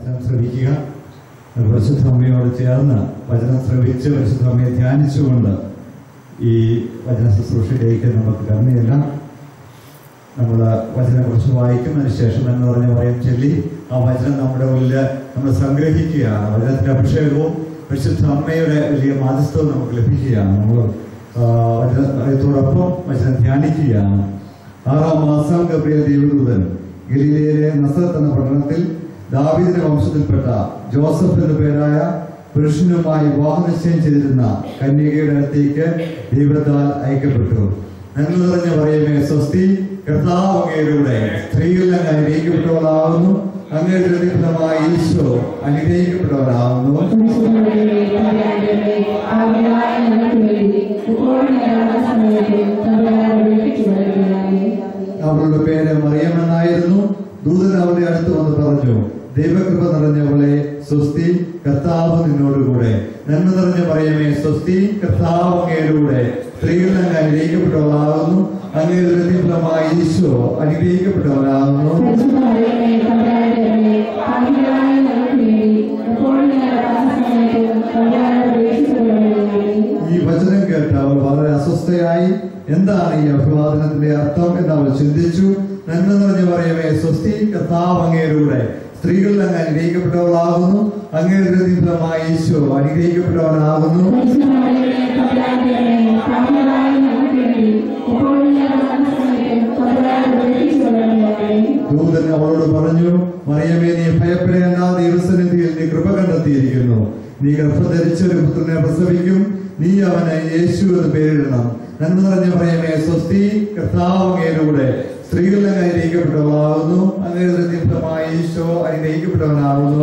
വചനം ശ്രവിക്കുക പരിശുദ്ധ അമ്മയോട് ചേർന്ന് വചനം ശ്രവിച്ച് പരിശുദ്ധ അമ്മയെ ധ്യാനിച്ചുകൊണ്ട് ഈ വചന ശുശ്രൂഷയിലേക്ക് നമുക്ക് കടന്നുചെല്ലാം നമ്മൾ വചനം കുറച്ച് വായിക്കുന്നതിന് ശേഷം എന്ന് പറഞ്ഞ പറയും ചൊല്ലി ആ വചനം നമ്മുടെ ഉള്ളിൽ നമ്മൾ സംഗ്രഹിക്കുകയാണ് വചനത്തിന്റെ അഭിഷേകവും പരിശുദ്ധ അമ്മയുടെ വലിയ മാധ്യസ്ഥവും നമുക്ക് ലഭിക്കുകയാണ് നമ്മൾ വചനത്തോടൊപ്പം വചനം ധ്യാനിക്കുകയാണ് ആറാം മാസം ഗബ്രിയ ദേവദൂതൻ ഗലീലയിലെ നസറത്ത് എന്ന പട്ടണത്തിൽ ദാവീദിന്റെ വംശത്തിൽപ്പെട്ട ജോസഫ് എന്ന പേരായ പുരുഷനുമായി വിവാഹ നിശ്ചയം ചെയ്തിരുന്ന കന്യകയുടെ അടുത്തേക്ക് ദൈവത്താൽ അയക്കപ്പെട്ടു നന്മ നിറഞ്ഞ പറയുമേ സ്വസ്തി കർത്താവ് അങ്ങയിലൂടെ സ്ത്രീകളെ അനുഗ്രഹിക്കപ്പെട്ടവളാവുന്നു അങ്ങയുടെ ഹൃദയഫലമായ ഈശോ അനുഗ്രഹിക്കപ്പെട്ടവരാകുന്നു അവളുടെ പേര് മറിയമെന്നായിരുന്നു ദൂതൻ അവളുടെ അടുത്ത് വന്ന് പറഞ്ഞു ദൈവകൃപ നിറഞ്ഞവളെ സ്വസ്തി കർത്താവ് നിന്നോടുകൂടെ നന്മ നിറഞ്ഞ പറയുമേ സ്വസ്തി കർത്താവ് അങ്ങയിലൂടെ സ്ത്രീകൾ അങ്ങ് അനുഗ്രഹിക്കപ്പെട്ടവളാകുന്നു അങ്ങയുടെ ഹൃദയഫലമായ ഈശോ അനുഗ്രഹിക്കപ്പെട്ടവരാകുന്നു ഈ വചനം കേട്ട് അവൾ വളരെ അസ്വസ്ഥയായി എന്താണ് ഈ അഭിവാദനത്തിന്റെ അർത്ഥം എന്ന് അവൾ ചിന്തിച്ചു നന്മ നിറഞ്ഞു പറയവേ സ്വസ്തി കർത്താവ് അങ്ങേരുടെ സ്ത്രീകളിൽ അങ്ങ് അനുഗ്രഹിക്കപ്പെട്ടവളാകുന്നു അങ്ങയുടെ ഹൃദയഫലമായ ഈശോ അനുഗ്രഹിക്കപ്പെട്ടവനാകുന്നു ദൂതൻ അവളോട് പറഞ്ഞു മറിയമേ നീ ഭയപ്പെടേണ്ട ദൈവസന്നിധിയിൽ നീ കൃപ കണ്ടെത്തിയിരിക്കുന്നു നീ ഗർഭം ധരിച്ച ഒരു പുത്രനെ പ്രസവിക്കും നീ അവന് യേശു എന്ന് പേരിടണം നന്മ നിറഞ്ഞ മറിയമേ സ്വസ്തി കർത്താവ് അങ്ങയിലൂടെ സ്ത്രീകളിൽ അങ്ങ് അനുഗ്രഹിക്കപ്പെട്ടവളാകുന്നു അങ്ങയുടെ ഹൃദയഫലമായ ഈശോ അനുഗ്രഹിക്കപ്പെട്ടവനാകുന്നു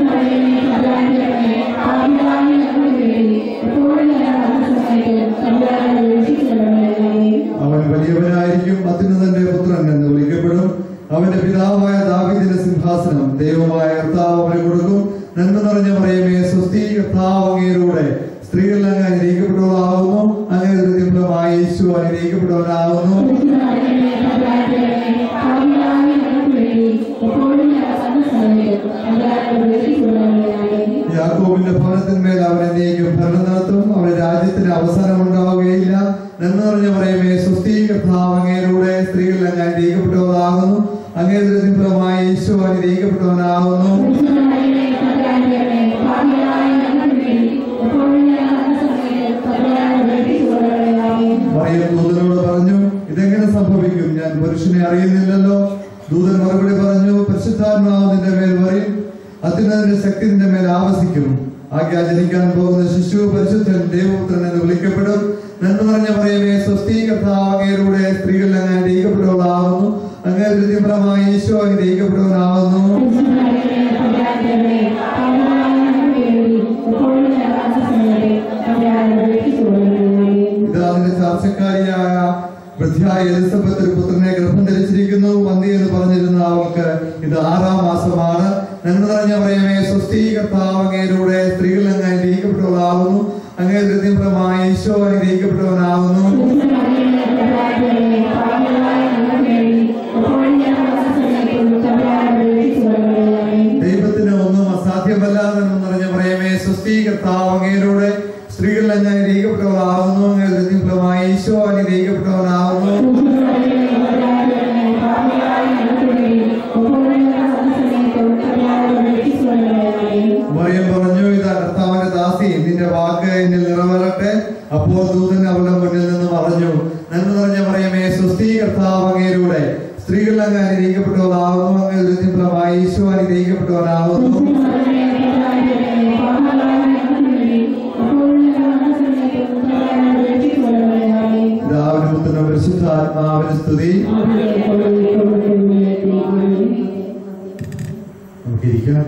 അവൻ വലിയവനായിരിക്കും അത്യുന്നതന്റെ പുത്രൻ എന്ന് വിളിക്കപ്പെടും അവന്റെ പിതാവായ ദാവീദിന്റെ സിംഹാസനം ദൈവമായ കർത്താവ് അവന് കൊടുക്കും നന്മ നിറഞ്ഞ പറയുമേ സ്വസ്തി കർത്താവ് അങ്ങയിലൂടെ സ്ത്രീകളിൽ അങ്ങ് അനുഗ്രഹിക്കപ്പെട്ടവളാകുന്നു അങ്ങനെ ഹൃദയഫലമായ യേശു അനുഗ്രഹിക്കപ്പെട്ടവനാകുന്നു യാക്കോബിന്റെ ഭവനത്തിന്മേൽ അവൻ എന്നേക്കും ഭരണം നടത്തും അവന്റെ രാജ്യത്തിന് അവസാനം ഉണ്ടാവുകയില്ല നന്മ നിറഞ്ഞ പറയുമേ സ്വസ്തി കർത്താവ് അങ്ങയിലൂടെ സ്ത്രീകളിൽ അങ്ങ് അനുഗ്രഹിക്കപ്പെട്ടവളാകുന്നു അങ്ങനെ ഹൃദയഫലമായ യേശു അനുഗ്രഹിക്കപ്പെട്ടവനാകുന്നു മറിയം ദൂതനോട് പറഞ്ഞു ഇതെങ്ങനെ സംഭവിക്കും ഞാൻ പുരുഷനെ അറിയുന്നില്ലല്ലോ ദൂതൻ മറുപടി പറഞ്ഞു പരിശുദ്ധാത്മാവ് നിന്റെ മേൽ വരും അത്യുന്നതിന്റെ ശക്തി നിന്റെ മേൽ ആവസിക്കും ആകെ ജനിക്കാൻ പോകുന്ന ശിശു പരിശുദ്ധൻ ദേവപുത്രൻ എന്ന് വിളിക്കപ്പെടും നന്മ നിറഞ്ഞ പറയുമേ സ്വസ്തി കർത്താവ് അങ്ങയിലൂടെ സ്ത്രീകളിൽ അങ്ങ് അനുഗ്രഹിക്കപ്പെട്ടവളാകുന്നു അങ്ങേ ഹൃദയപരമായ ഈശോ അനുഗ്രഹിക്കപ്പെട്ടവനാകുന്നു ഇതാ അതിന്റെ ചാർച്ചക്കാരിയായ വൃദ്ധ്യായ എലിസബത്ത് ഒരു പുത്രനെ ഗർഭം ധരിച്ചിരിക്കുന്നു മന്തി എന്ന് പറഞ്ഞിരുന്ന അവൾക്ക് ഇത് ആറാം മാസമാണ് നന്മ നിറഞ്ഞ പറയുമേ സ്വസ്തി കർത്താവ് അങ്ങയിലൂടെ സ്ത്രീകൾ അങ്ങ് അനുഗ്രഹിക്കപ്പെട്ടവളാകുന്നു അങ്ങേ ഹൃദയപരമായ ഈശോ അനുഗ്രഹിക്കപ്പെട്ടവനാകുന്നു ദൈവത്തിന് ഒന്നും അസാധ്യമല്ല എന്ന് നിറഞ്ഞ പറയുമേ സ്വസ്തി കർത്താവ് അങ്ങയിലൂടെ സ്ത്രീകൾ അങ്ങ് അനുഗ്രഹിക്കപ്പെട്ടവളാകുന്നു അങ്ങേ ഹൃദയപരമായ ഈശോ അനുഗ്രഹിക്കപ്പെട്ടവനാകുന്നു മറിയം പറഞ്ഞു ഇതാ കർത്താവിന്റെ ദാസി നിന്റെ വാക്ക് എന്നിൽ നിറവേറട്ടെ അപ്പോൾ ദൂതൻ അവളുടെ മുന്നിൽ നിന്ന് പറഞ്ഞു നന്മ നിറഞ്ഞ പറയുമേ സ്വസ്തി കർത്താവ് അങ്ങയിലൂടെ സ്ത്രീകൾ അങ്ങ് അനുഗ്രഹിക്കപ്പെട്ടവളാകുന്നു അങ്ങ് ഹൃദയപരമായ ഈശോ അനുഗ്രഹിക്കപ്പെട്ടവനാകുന്നു പിതാവിന് പുത്രനും പരിശുദ്ധാത്മാവിന് സ്തുതി നമുക്ക് ഇരിക്കണം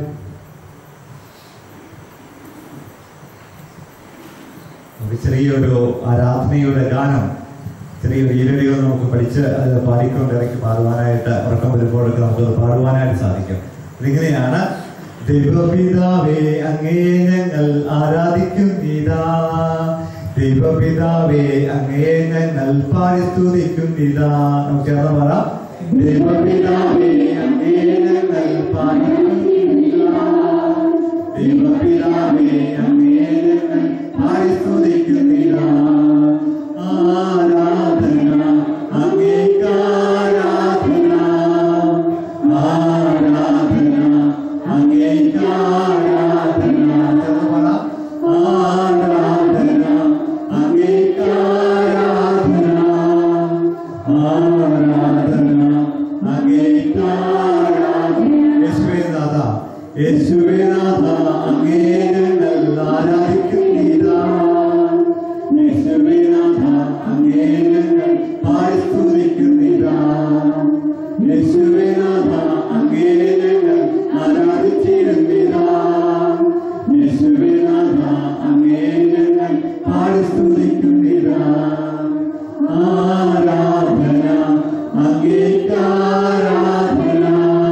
നമുക്ക് ചെറിയൊരു ആരാധനയുടെ ഗാനം ചെറിയൊരു ഈരടികൾ നമുക്ക് പഠിച്ച് അത് പാടിക്കൊണ്ട് ഇറക്കി പാടുവാനായിട്ട് ഉറക്കം വരുമ്പോഴൊക്കെ നമുക്കത് പാടുവാനായിട്ട് സാധിക്കും ഇതിങ്ങനെയാണ് ദൈവപിതാവേ അങ്ങേ ഞങ്ങൾ ആരാധിക്കും ഇതാ ദൈവപിതാവേ അങ്ങേ ഞങ്ങൾ പാരിസ്തുതിക്കും ഇതാ നമുക്ക് ചേർന്ന് പറ ദൈവപിതാവേ അങ്ങേ ഞങ്ങൾ പാരിസ്തുതിക്കും ഇതാ യേശുവേ നാഥ അങ്ങേ ഞങ്ങൾ ആരാധിക്കുന്നിതാ യേശുവേ നാഥ അങ്ങേ ഞങ്ങൾ പാടി സ്തുതിക്കുന്നിതാ യേശുവേ നാഥ അങ്ങേ ഞങ്ങൾ ആരാധിച്ചിരുന്നിതാ യേശുവേ നാഥ അങ്ങേ ഞങ്ങൾ പാടി സ്തുതിക്കുന്നിതാ ആരാധന അങ്ങേക്ക് ആരാധന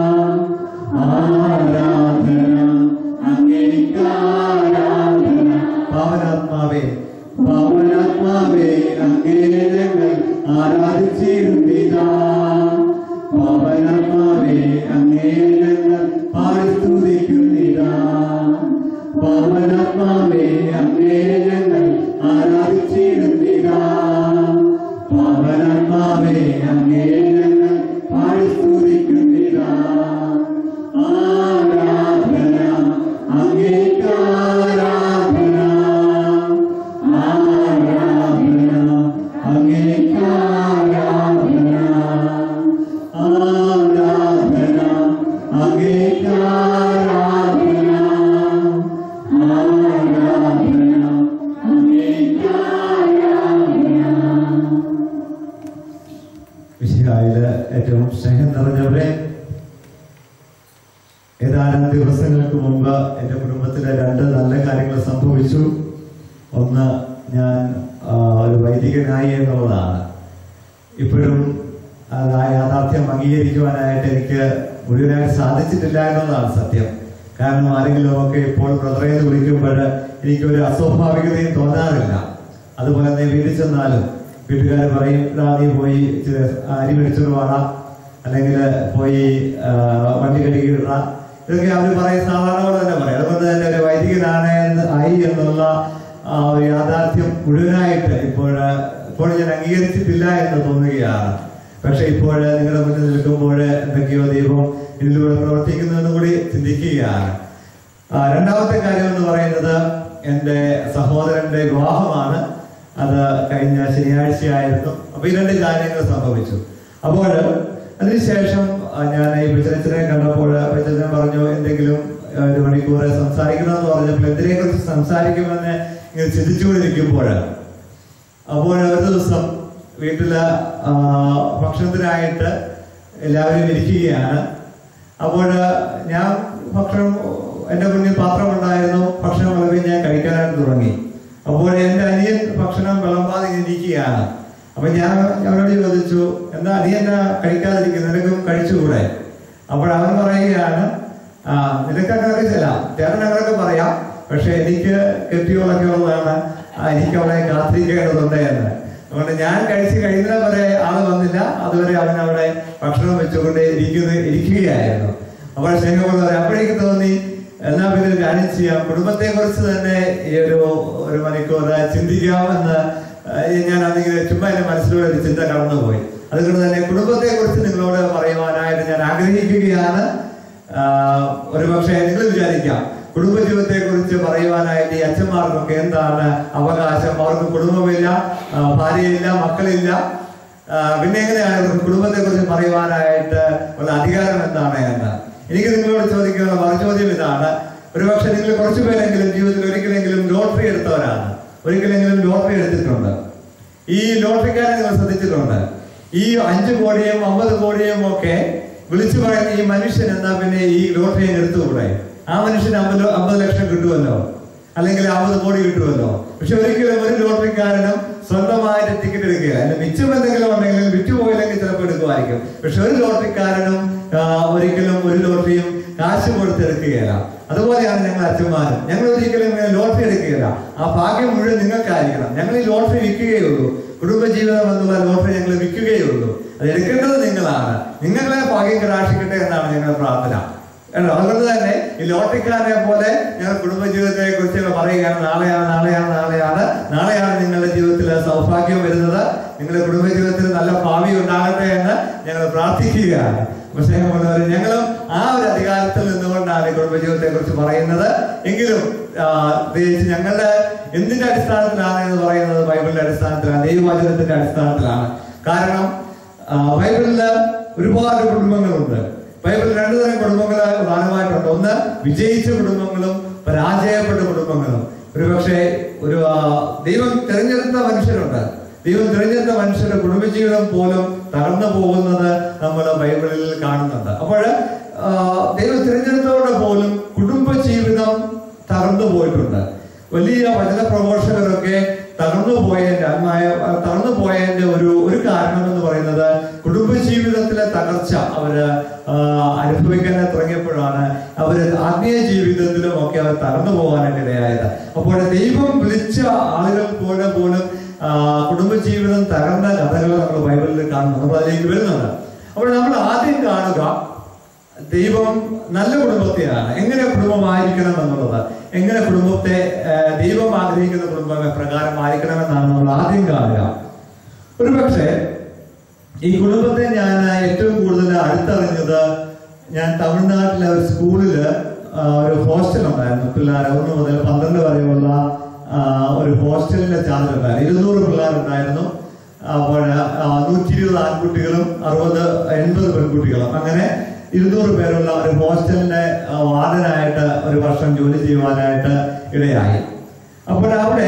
ആരാധന അങ്ങേക്ക് ആരാധന പാവനാത്മാവേ പാവനാത്മാവേ അങ്ങേ ഞങ്ങൾ ആരാധിച്ചിരുന്നിതാ പാവനാത്മാവേ അങ്ങേ ഞങ്ങൾ പാടി സ്തുതിക്കുന്നിതാ പാവനാത്മാവേ അങ്ങേ ഞങ്ങൾ ആരാധിച്ചിരുന്നിതാ പാവനാത്മാവേ അങ്ങേ ഞങ്ങൾ പാടി സ്തുതിക്കുന്നിതാ ആരാധന അങ്ങേക്ക് ആരാധന ആരാധന അങ്ങേക്ക് ആരാധന ആരാധന അങ്ങേക്ക് ആരാധന ആരാധന അങ്ങേക്ക് ആരാധന വിശിഹായില് ഏറ്റവും സ്നേഹം നിറഞ്ഞവരെ ഏതാനും ദിവസങ്ങൾക്ക് മുമ്പ് എൻ്റെ കുടുംബത്തിലെ രണ്ട് നല്ല കാര്യങ്ങൾ സംഭവിച്ചു ഒന്ന് ഞാൻ ആ, ഒരു വൈദികനായി എന്നുള്ളതാണ് ഇപ്പോഴും അത് ആ യാഥാർത്ഥ്യം അംഗീകരിക്കുവാനായിട്ട് എനിക്ക് മുഴുവനായിട്ട് സാധിച്ചിട്ടില്ല എന്നുള്ളതാണ് സത്യം കാരണം ആരെങ്കിലും ഒക്കെ ഇപ്പോൾ ബ്രദറെ എന്ന് വിളിക്കുമ്പോൾ എനിക്കൊരു അസ്വാഭാവികതയും തോന്നാറില്ല അതുപോലെ തന്നെ വീട്ടിൽ ചെന്നാലും വീട്ടുകാർ പറയും "ഇതാ നീ പോയി ഇച്ചിരി അരി മേടിച്ചൊരു വാട അല്ലെങ്കിൽ പോയി ആ, വണ്ടി കഴുകിയിട ഇതൊക്കെ അവർ പറയും സാധാരണ തന്നെ പറയും അതുകൊണ്ട് തന്നെ ഒരു വൈദികനാണ് എന്ന് ആയി എന്നുള്ള ആ ഒരു യാഥാർത്ഥ്യം മുഴുവനായിട്ട് ഇപ്പോൾ ഇപ്പോൾ ഞാൻ അംഗീകരിച്ചിട്ടില്ല എന്ന് തോന്നുകയാണ് പക്ഷെ ഇപ്പോൾ നിങ്ങളുടെ മുന്നിൽ നിൽക്കുമ്പോൾ എന്തൊക്കെയോ ദൈവം ഇതിലൂടെ പ്രവർത്തിക്കുന്നതെന്ന് കൂടി ചിന്തിക്കുകയാണ് ആ, രണ്ടാമത്തെ കാര്യം എന്ന് പറയുന്നത് എൻ്റെ സഹോദരന്റെ വിവാഹമാണ് അത് കഴിഞ്ഞ ശനിയാഴ്ചയായിരുന്നു അപ്പൊ ഈ രണ്ട് കാര്യങ്ങൾ സംഭവിച്ചു അപ്പോൾ അതിനുശേഷം ആ, ഞാൻ ഈ ബിച്ചനച്ചനെ കണ്ടപ്പോൾ ബിച്ചനച്ചൻ പറഞ്ഞു എന്തെങ്കിലും ആ, ഒരു മണിക്കൂർ സംസാരിക്കണമെന്ന് പറഞ്ഞപ്പോൾ എന്തിനെ കുറിച്ച് സംസാരിക്കുമെന്ന് ഇങ്ങനെ ചിന്തിച്ചുകൊണ്ടിരിക്കുമ്പോൾ അപ്പോൾ ഒരു ദിവസം വീട്ടില് ആ, ഭക്ഷണത്തിനായിട്ട് എല്ലാവരും ഇരിക്കുകയാണ് അപ്പോൾ ഞാൻ ഭക്ഷണം എന്റെ മുന്നിൽ പാത്രമുണ്ടായിരുന്നു ഭക്ഷണം വിളമ്പി ഞാൻ കഴിക്കാനായിട്ട് തുടങ്ങി അപ്പോൾ എന്റെ അനിയൻ ഭക്ഷണം വിളമ്പാതെ ഇങ്ങനെ ഇരിക്കുകയാണ് അപ്പൊ ഞാൻ അവനോട് ചോദിച്ചു എന്താ നീ എന്നാ കഴിക്കാതിരിക്കുന്നു നിനക്കും കഴിച്ചുകൂടെ അപ്പോൾ അവൻ പറയുകയാണ് ആ നിനക്ക് അങ്ങനെയൊക്കെ ചെല്ലാം ചേട്ടൻ അങ്ങനെയൊക്കെ പറയാം പക്ഷെ എനിക്ക് കെട്ടിയോളൊക്കെ ഉള്ളതാണ് ആ, എനിക്ക് അവളെ കാത്തിരിക്കേണ്ടതുണ്ട് എന്ന് അതുകൊണ്ട് ഞാൻ കഴിച്ച് കഴിയുന്നത് വരെ ആള് വന്നില്ല അതുവരെ അവൻ അവിടെ ഭക്ഷണം വെച്ചുകൊണ്ട് ഇരിക്കുന്ന ഇരിക്കുകയായിരുന്നു അപ്പോൾ സ്നേഹം പറയാം അപ്പോഴേക്ക് തോന്നി എന്നാ പിന്നെ ഒരു കാര്യം ചെയ്യാം കുടുംബത്തെ കുറിച്ച് തന്നെ ഈ ഒരു ഒരു മണിക്കൂർ ചിന്തിക്കാമെന്ന് ആ, ഞാൻ അതിങ്ങനെ ചുമ്മാ എന്റെ മനസ്സിലൂടെ ഒരു ചിന്ത കടന്നുപോയി അതുകൊണ്ട് തന്നെ കുടുംബത്തെ കുറിച്ച് നിങ്ങളോട് പറയുവാനായിട്ട് ഞാൻ ആഗ്രഹിക്കുകയാണ് ആഹ് ഒരുപക്ഷെ നിങ്ങൾ വിചാരിക്കാം കുടുംബജീവിതത്തെ കുറിച്ച് പറയുവാനായിട്ട് ഈ അച്ഛന്മാർക്കൊക്കെ എന്താണ് അവകാശം അവർക്ക് കുടുംബമില്ല ആഹ് ഭാര്യയില്ല മക്കളില്ല ആഹ് പിന്നെ എങ്ങനെയാണ് ഇവർക്ക് കുടുംബത്തെ കുറിച്ച് പറയുവാനായിട്ട് ഉള്ള അധികാരം എന്താണ് എന്ന് എനിക്ക് നിങ്ങളോട് ചോദിക്കാനുള്ള മറുചോദ്യം ഇതാണ് ഒരുപക്ഷെ നിങ്ങൾ കുറച്ചു പേരെങ്കിലും ജീവിതത്തിൽ ഒരിക്കലെങ്കിലും ലോട്ടറി എടുത്തവരാണ് ഒരിക്കലെങ്കിലും ലോട്ടറി എടുത്തിട്ടുണ്ട് ഈ ലോട്ടറിക്കാരെ നിങ്ങൾ ശ്രദ്ധിച്ചിട്ടുണ്ട് ഈ അഞ്ചു കോടിയും അമ്പത് കോടിയും ഒക്കെ വിളിച്ചു പറയുന്ന ഈ മനുഷ്യൻ എന്നാ പിന്നെ ഈ ലോട്ടറി അങ്ങ് എടുത്തുകൂടെ ആ മനുഷ്യന് അമ്പത് അമ്പത് ലക്ഷം കിട്ടുമല്ലോ അല്ലെങ്കിൽ അമ്പത് കോടി കിട്ടുമല്ലോ പക്ഷെ ഒരിക്കലും ഒരു ലോട്ടറിക്കാരനും സ്വന്തമായിട്ട് ടിക്കറ്റ് എടുക്കുകയില്ല അതിന്റെ മിച്ചം എന്തെങ്കിലും ഉണ്ടെങ്കിൽ വിറ്റുപോയില്ലെങ്കിൽ ചിലപ്പോൾ എടുക്കുമായിരിക്കും പക്ഷെ ഒരു ലോട്ടറിക്കാരനും ആ, ഒരിക്കലും ഒരു ലോട്ടറിയും കാശ് കൊടുത്തെടുക്കുകയില്ല അതുപോലെയാണ് ഞങ്ങൾ അച്ഛന്മാരും ഞങ്ങൾ ഒരിക്കലും ഇങ്ങനെ ലോട്ടറി എടുക്കുകയില്ല ആ ഭാഗ്യം മുഴുവൻ നിങ്ങൾക്കായിരിക്കണം ഞങ്ങൾ ഈ ലോട്ടറി വിൽക്കുകയുള്ളൂ കുടുംബജീവിതം എന്നുള്ള ലോട്ടറി ഞങ്ങൾ വിൽക്കുകയുള്ളൂ അത് എടുക്കേണ്ടത് നിങ്ങളാണ് നിങ്ങളെ ഭാഗ്യം കടാക്ഷിക്കട്ടെ എന്നാണ് ഞങ്ങളുടെ പ്രാർത്ഥന കേട്ടോ അതുകൊണ്ട് തന്നെ ഈ ലോട്ടറിക്കാരനെ പോലെ ഞങ്ങൾ കുടുംബജീവിതത്തെ കുറിച്ച് പറയുകയാണ് നാളെയാണ് നാളെയാണ് നാളെയാണ് നാളെയാണ് നിങ്ങളുടെ ജീവിതത്തിൽ സൗഭാഗ്യം വരുന്നത് നിങ്ങളുടെ കുടുംബജീവിതത്തിൽ നല്ല ഭാവി ഉണ്ടാകട്ടെ എന്ന് ഞങ്ങൾ പ്രാർത്ഥിക്കുകയാണ് അപ്പൊ സ്നേഹമുള്ളവർ ഞങ്ങളും ആ ഒരു അധികാരത്തിൽ നിന്നുകൊണ്ടാണ് ഈ കുടുംബജീവിതത്തെ കുറിച്ച് പറയുന്നത് എങ്കിലും ആ, പ്രത്യേകിച്ച് ഞങ്ങളുടെ എന്തിന്റെ അടിസ്ഥാനത്തിലാണ് എന്ന് പറയുന്നത് ബൈബിളിന്റെ അടിസ്ഥാനത്തിലാണ് ദൈവവചനത്തിന്റെ അടിസ്ഥാനത്തിലാണ് കാരണം ആ, ബൈബിളില് ഒരുപാട് കുടുംബങ്ങളുണ്ട് ബൈബിളിൽ രണ്ടു തരം കുടുംബങ്ങൾ പ്രധാനമായിട്ടുണ്ട് ഒന്ന് വിജയിച്ച കുടുംബങ്ങളും പരാജയപ്പെട്ട കുടുംബങ്ങളും ഒരുപക്ഷെ ഒരു ആ, ദൈവം തിരഞ്ഞെടുത്ത മനുഷ്യരുണ്ട് ദൈവം തിരഞ്ഞെടുത്ത മനുഷ്യരുടെ കുടുംബജീവിതം പോലും തകർന്നു പോകുന്നത് നമ്മൾ ബൈബിളിൽ കാണുന്നുണ്ട് അപ്പോൾ ദൈവം തിരഞ്ഞെടുത്തവരുടെ പോലും കുടുംബജീവിതം തകർന്നു പോയിട്ടുണ്ട് വലിയ വചന പ്രഘോഷകരൊക്കെ തകർന്നു പോയതിന്റെ ആത്മായ തകർന്നു പോയതിന്റെ ഒരു ഒരു കാരണം എന്ന് പറയുന്നത് കുടുംബജീവിതത്തിലെ തകർച്ച അവര് ആ, അനുഭവിക്കാൻ തുടങ്ങിയപ്പോഴാണ് അവര് ആത്മീയ ജീവിതത്തിലും ഒക്കെ അവർ തകർന്നു പോകാനായിട്ട് ഇടയായത് അപ്പോൾ ദൈവം വിളിച്ച ആളുകൾ പോലെ പോലും ആ, കുടുംബജീവിതം തകർന്ന കഥകൾ നമ്മൾ ബൈബിളിൽ കാണുന്നു നമ്മൾ അതിലേക്ക് വരുന്നുണ്ട് അപ്പോൾ നമ്മൾ ആദ്യം കാണുക ദൈവം നല്ല കുടുംബത്തെയാണ് എങ്ങനെ കുടുംബമായിരിക്കണം എന്നുള്ളത് എങ്ങനെ കുടുംബത്തെ ആ, ദൈവം ആഗ്രഹിക്കുന്ന കുടുംബം പ്രകാരമായിരിക്കണമെന്നാണ് നമ്മൾ ആദ്യം കാണുക ഒരുപക്ഷെ ഈ കുടുംബത്തെ ഞാൻ ഏറ്റവും കൂടുതൽ അടുത്തറിഞ്ഞത് ഞാൻ തമിഴ്നാട്ടിലെ ഒരു സ്കൂളില് ആ, ഒരു ഹോസ്റ്റൽ ഉണ്ടായിരുന്നു പിള്ളേർ ഒന്ന് മുതൽ പന്ത്രണ്ട് വരെയുള്ള ആ, ഒരു ഹോസ്റ്റലിന്റെ ചാർജ് ഉണ്ടായിരുന്നു ഇരുന്നൂറ് പിള്ളേരുണ്ടായിരുന്നു അപ്പോൾ നൂറ്റി ഇരുപത് ആൺകുട്ടികളും അറുപത് എൺപത് പെൺകുട്ടികളും അങ്ങനെ ഇരുന്നൂറ് പേരുള്ള ഒരു ഹോസ്റ്റലിന്റെ ആ, വാർഡനായിട്ട് ഒരു വർഷം ജോലി ചെയ്യുവാനായിട്ട് ഇടയായി അപ്പോൾ അവിടെ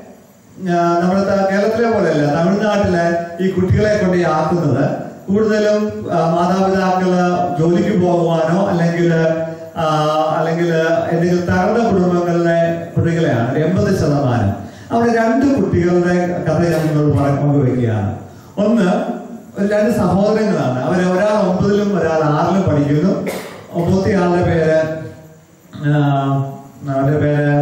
ആ, നമ്മുടെ ത- കേരളത്തിലെ പോലെയല്ല തമിഴ്നാട്ടിലെ ഈ കുട്ടികളെ കൊണ്ട് ഈ ആക്കുന്നത് കൂടുതലും ആ, മാതാപിതാക്കള് ജോലിക്ക് പോകുവാനോ അല്ലെങ്കിൽ അല്ലെങ്കിൽ എന്തെങ്കിലും തകർന്ന കുടുംബങ്ങളിലെ കുട്ടികളെയാണ് എൺപത് ശതമാനം അവിടെ രണ്ട് കുട്ടികളുടെ കഥ ഞാൻ നിങ്ങളോട് പറയാൻ പങ്കുവെക്കുകയാണ് ഒന്ന് ഒരു രണ്ട് സഹോദരങ്ങളാണ് അവർ ഒരാൾ ഒമ്പതിലും ഒരാൾ ആറിലും പഠിക്കുന്നു ഒമ്പത്തെ ആളുടെ പേര് ആ, അവരുടെ പേര്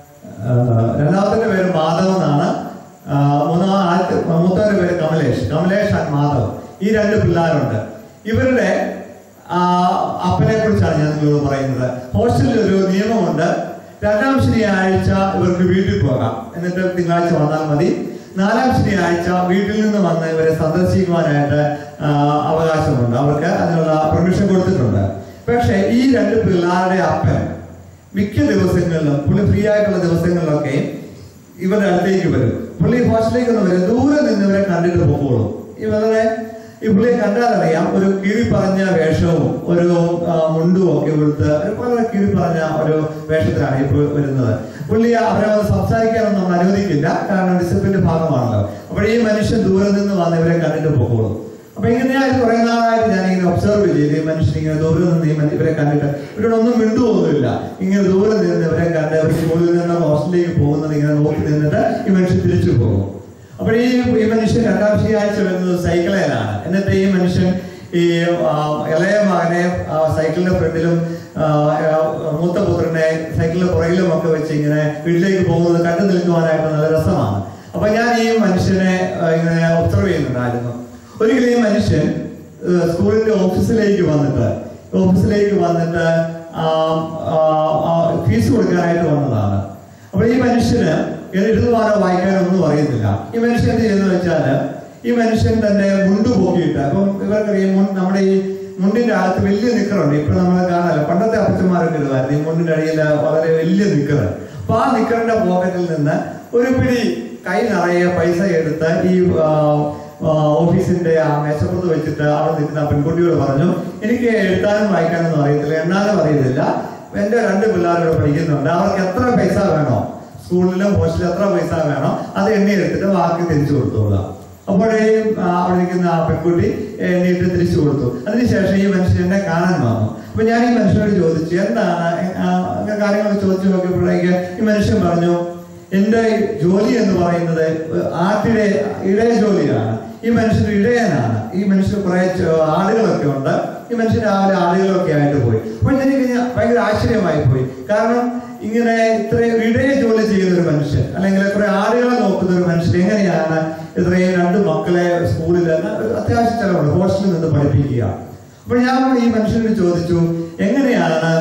ആ, രണ്ടാമത്തെ പേര് മാധവ് എന്നാണ് ആ, മൂന്നാം ആദ്യത്തെ മൂത്തവന്റെ പേര് കമലേഷ് കമലേഷ് ആൻഡ് മാധവ് ഈ രണ്ട് പിള്ളേരുണ്ട് ഇവരുടെ ആ, അപ്പനെ കുറിച്ചാണ് ഞാൻ നിങ്ങളോട് പറയുന്നത് ഹോസ്റ്റലിൽ ഒരു നിയമമുണ്ട് രണ്ടാം ശനിയാഴ്ച ഇവർക്ക് വീട്ടിൽ പോകാം എന്നിട്ട് തിങ്കളാഴ്ച വന്നാൽ മതി നാലാം ശനിയാഴ്ച വീട്ടിൽ നിന്ന് വന്ന് ഇവരെ സന്ദർശിക്കുവാനായിട്ട് ആ, അവകാശമുണ്ട് അവർക്ക് അതിനുള്ള പെർമിഷൻ കൊടുത്തിട്ടുണ്ട് പക്ഷേ ഈ രണ്ട് പിള്ളേരുടെ അപ്പൻ മിക്ക ദിവസങ്ങളിലും പുള്ളി ഫ്രീ ആയിട്ടുള്ള ദിവസങ്ങളിലൊക്കെ ഇവരുടെ അടുത്തേക്ക് വരും പുള്ളി ഹോസ്റ്റലിലേക്ക് ഒന്ന് വരും ദൂരെ നിന്ന് ഇവരെ കണ്ടിട്ട് പോകുള്ളൂ ഇവരുടെ ഈ പുള്ളിയെ കണ്ടാലറിയാം ഒരു കീറി പറഞ്ഞ വേഷവും ഒരു ആ, മുണ്ടും ഒക്കെ കൊടുത്ത് ഒരു വളരെ കീറി പറഞ്ഞ ഒരു വേഷത്തിലാണ് ഇപ്പോൾ വരുന്നത് പുള്ളി അവരെ വന്ന് സംസാരിക്കാനൊന്നും നമ്മൾ അനുവദിക്കില്ല കാരണം ഡിസിപ്ലിന്റെ ഭാഗമാണല്ലോ അപ്പോൾ ഈ മനുഷ്യൻ ദൂരെ നിന്ന് വന്ന് ഇവരെ കണ്ടിട്ട് പോകുള്ളൂ അപ്പൊ ഇങ്ങനെയായി കുറെ നാളായിട്ട് ഞാൻ ഇങ്ങനെ ഒബ്സർവ് ചെയ്ത് ഈ മനുഷ്യൻ ഇങ്ങനെ ദൂരെ നിന്ന് ഈ മനുഷ്യ- ഇവരെ കണ്ടിട്ട് ഇവരോട് ഒന്നും മിണ്ടുപോകുന്നില്ല ഇങ്ങനെ ദൂരെ നിന്ന് ഇവരെ കണ്ട് ഇവർ സ്കൂളിൽ നിന്ന് ഹോസ്റ്റലിലേക്ക് പോകുന്നത് ഇങ്ങനെ നോക്കി നിന്നിട്ട് ഈ മനുഷ്യൻ തിരിച്ചു പോകും അപ്പോൾ ഈ ഈ മനുഷ്യൻ രണ്ടാം ശനിയാഴ്ച വരുന്നത് സൈക്കിളിലാണ് എന്നിട്ട് ഈ മനുഷ്യൻ ഈ ആ, ഇളയ മകനെ ആ, സൈക്കിളിന്റെ ഫ്രണ്ടിലും ആ, ആ, മൂത്ത പുത്രനെ സൈക്കിളിന്റെ പുറകിലും ഒക്കെ വെച്ച് ഇങ്ങനെ വീട്ടിലേക്ക് പോകുന്നത് കണ്ടു നിൽക്കുവാനായിട്ട് നല്ല രസമാണ് അപ്പൊ ഞാൻ ഈ മനുഷ്യനെ ആ, ഇങ്ങനെ ഒബ്സർവ് ചെയ്യുന്നുണ്ടായിരുന്നു ഒരിക്കലും ഈ മനുഷ്യൻ ഏഹ്, സ്കൂളിന്റെ ഓഫീസിലേക്ക് വന്നിട്ട് ഓഫീസിലേക്ക് വന്നിട്ട് ആ, ആ, ആ, ഫീസ് കൊടുക്കാനായിട്ട് വന്നതാണ് അപ്പോൾ ഈ മനുഷ്യന് എഴുതുവാനോ വായിക്കാനോ ഒന്നും അറിയത്തില്ല ഈ മനുഷ്യൻ എന്ത് ചെയ്യുന്ന വെച്ചാല് ഈ മനുഷ്യൻ തന്നെ മുണ്ട് പോക്കിയിട്ട് അപ്പം ഇവർക്കറിയാം മുൻ- നമ്മുടെ ഈ മുണ്ടിന്റെ അകത്ത് വലിയ നിക്കറുണ്ട് ഇപ്പൊ നമ്മൾ കാണാനല്ലോ പണ്ടത്തെ അപ്പച്ചന്മാരൊക്കെ ഇടുമായിരുന്നു ഈ മുണ്ടിന്റെ അടിയിൽ വളരെ വലിയ നിക്കറ് അപ്പൊ ആ നിക്കറിന്റെ പോക്കറ്റിൽ നിന്ന് ഒരു പിടി കൈ നിറയെ പൈസ എടുത്ത് ഈ ആ, ആ, ഓഫീസിന്റെ ആ മേശപ്പുറത്ത് വെച്ചിട്ട് അവിടെ നിൽക്കുന്ന ആ പെൺകുട്ടിയോട് പറഞ്ഞു എനിക്ക് എഴുതാനും വായിക്കാനൊന്നും അറിയത്തില്ല എണ്ണാനും അറിയത്തില്ല എന്റെ രണ്ട് പിള്ളേരോട് പഠിക്കുന്നുണ്ട് അവർക്ക് എത്ര പൈസ വേണോ സ്കൂളിലും ഹോസ്റ്റലിലും എത്ര പൈസ വേണോ അത് എണ്ണി എടുത്തിട്ട് ബാക്കി തിരിച്ചു കൊടുത്തോളാം അപ്പോഴേ ആ, അവിടെ നിൽക്കുന്ന ആ പെൺകുട്ടി എണ്ണീട്ട് തിരിച്ചു കൊടുത്തു അതിനുശേഷം ഈ മനുഷ്യൻ എന്നെ കാണാൻ വന്നു അപ്പൊ ഞാൻ ഈ മനുഷ്യനോട് ചോദിച്ചു എന്താണ് ആ, അങ്ങനെ കാര്യങ്ങൾ ചോദിച്ചു നോക്കിയപ്പോഴേക്ക് ഈ മനുഷ്യൻ പറഞ്ഞു എന്റെ ജോലി എന്ന് പറയുന്നത് ആട്ടിടെ ഇടയ ജോലിയാണ് ഈ മനുഷ്യൻ ഇടയനാണ് ഈ മനുഷ്യൻ കുറെ ച- ആടുകളൊക്കെ ഉണ്ട് ഈ മനുഷ്യൻ രാവിലെ ആടുകളൊക്കെ ആയിട്ട് പോയി അപ്പോൾ എനിക്ക് ഞാൻ ഭയങ്കര ആശ്ചര്യമായി പോയി കാരണം ഇങ്ങനെ ഇത്രയും ഇടയ ജോലി ചെയ്യുന്ന ഒരു മനുഷ്യൻ അല്ലെങ്കിൽ കുറെ ആടുകളെ നോക്കുന്ന ഒരു മനുഷ്യൻ എങ്ങനെയാണ് ഇത്രയും രണ്ട് മക്കളെ സ്കൂളിൽ അത്യാവശ്യം ചെലവുണ്ട് ഹോസ്റ്റലിൽ നിന്ന് പഠിപ്പിക്കുക അപ്പോൾ ഞാൻ ഈ മനുഷ്യനോട് ചോദിച്ചു എങ്ങനെയാണ്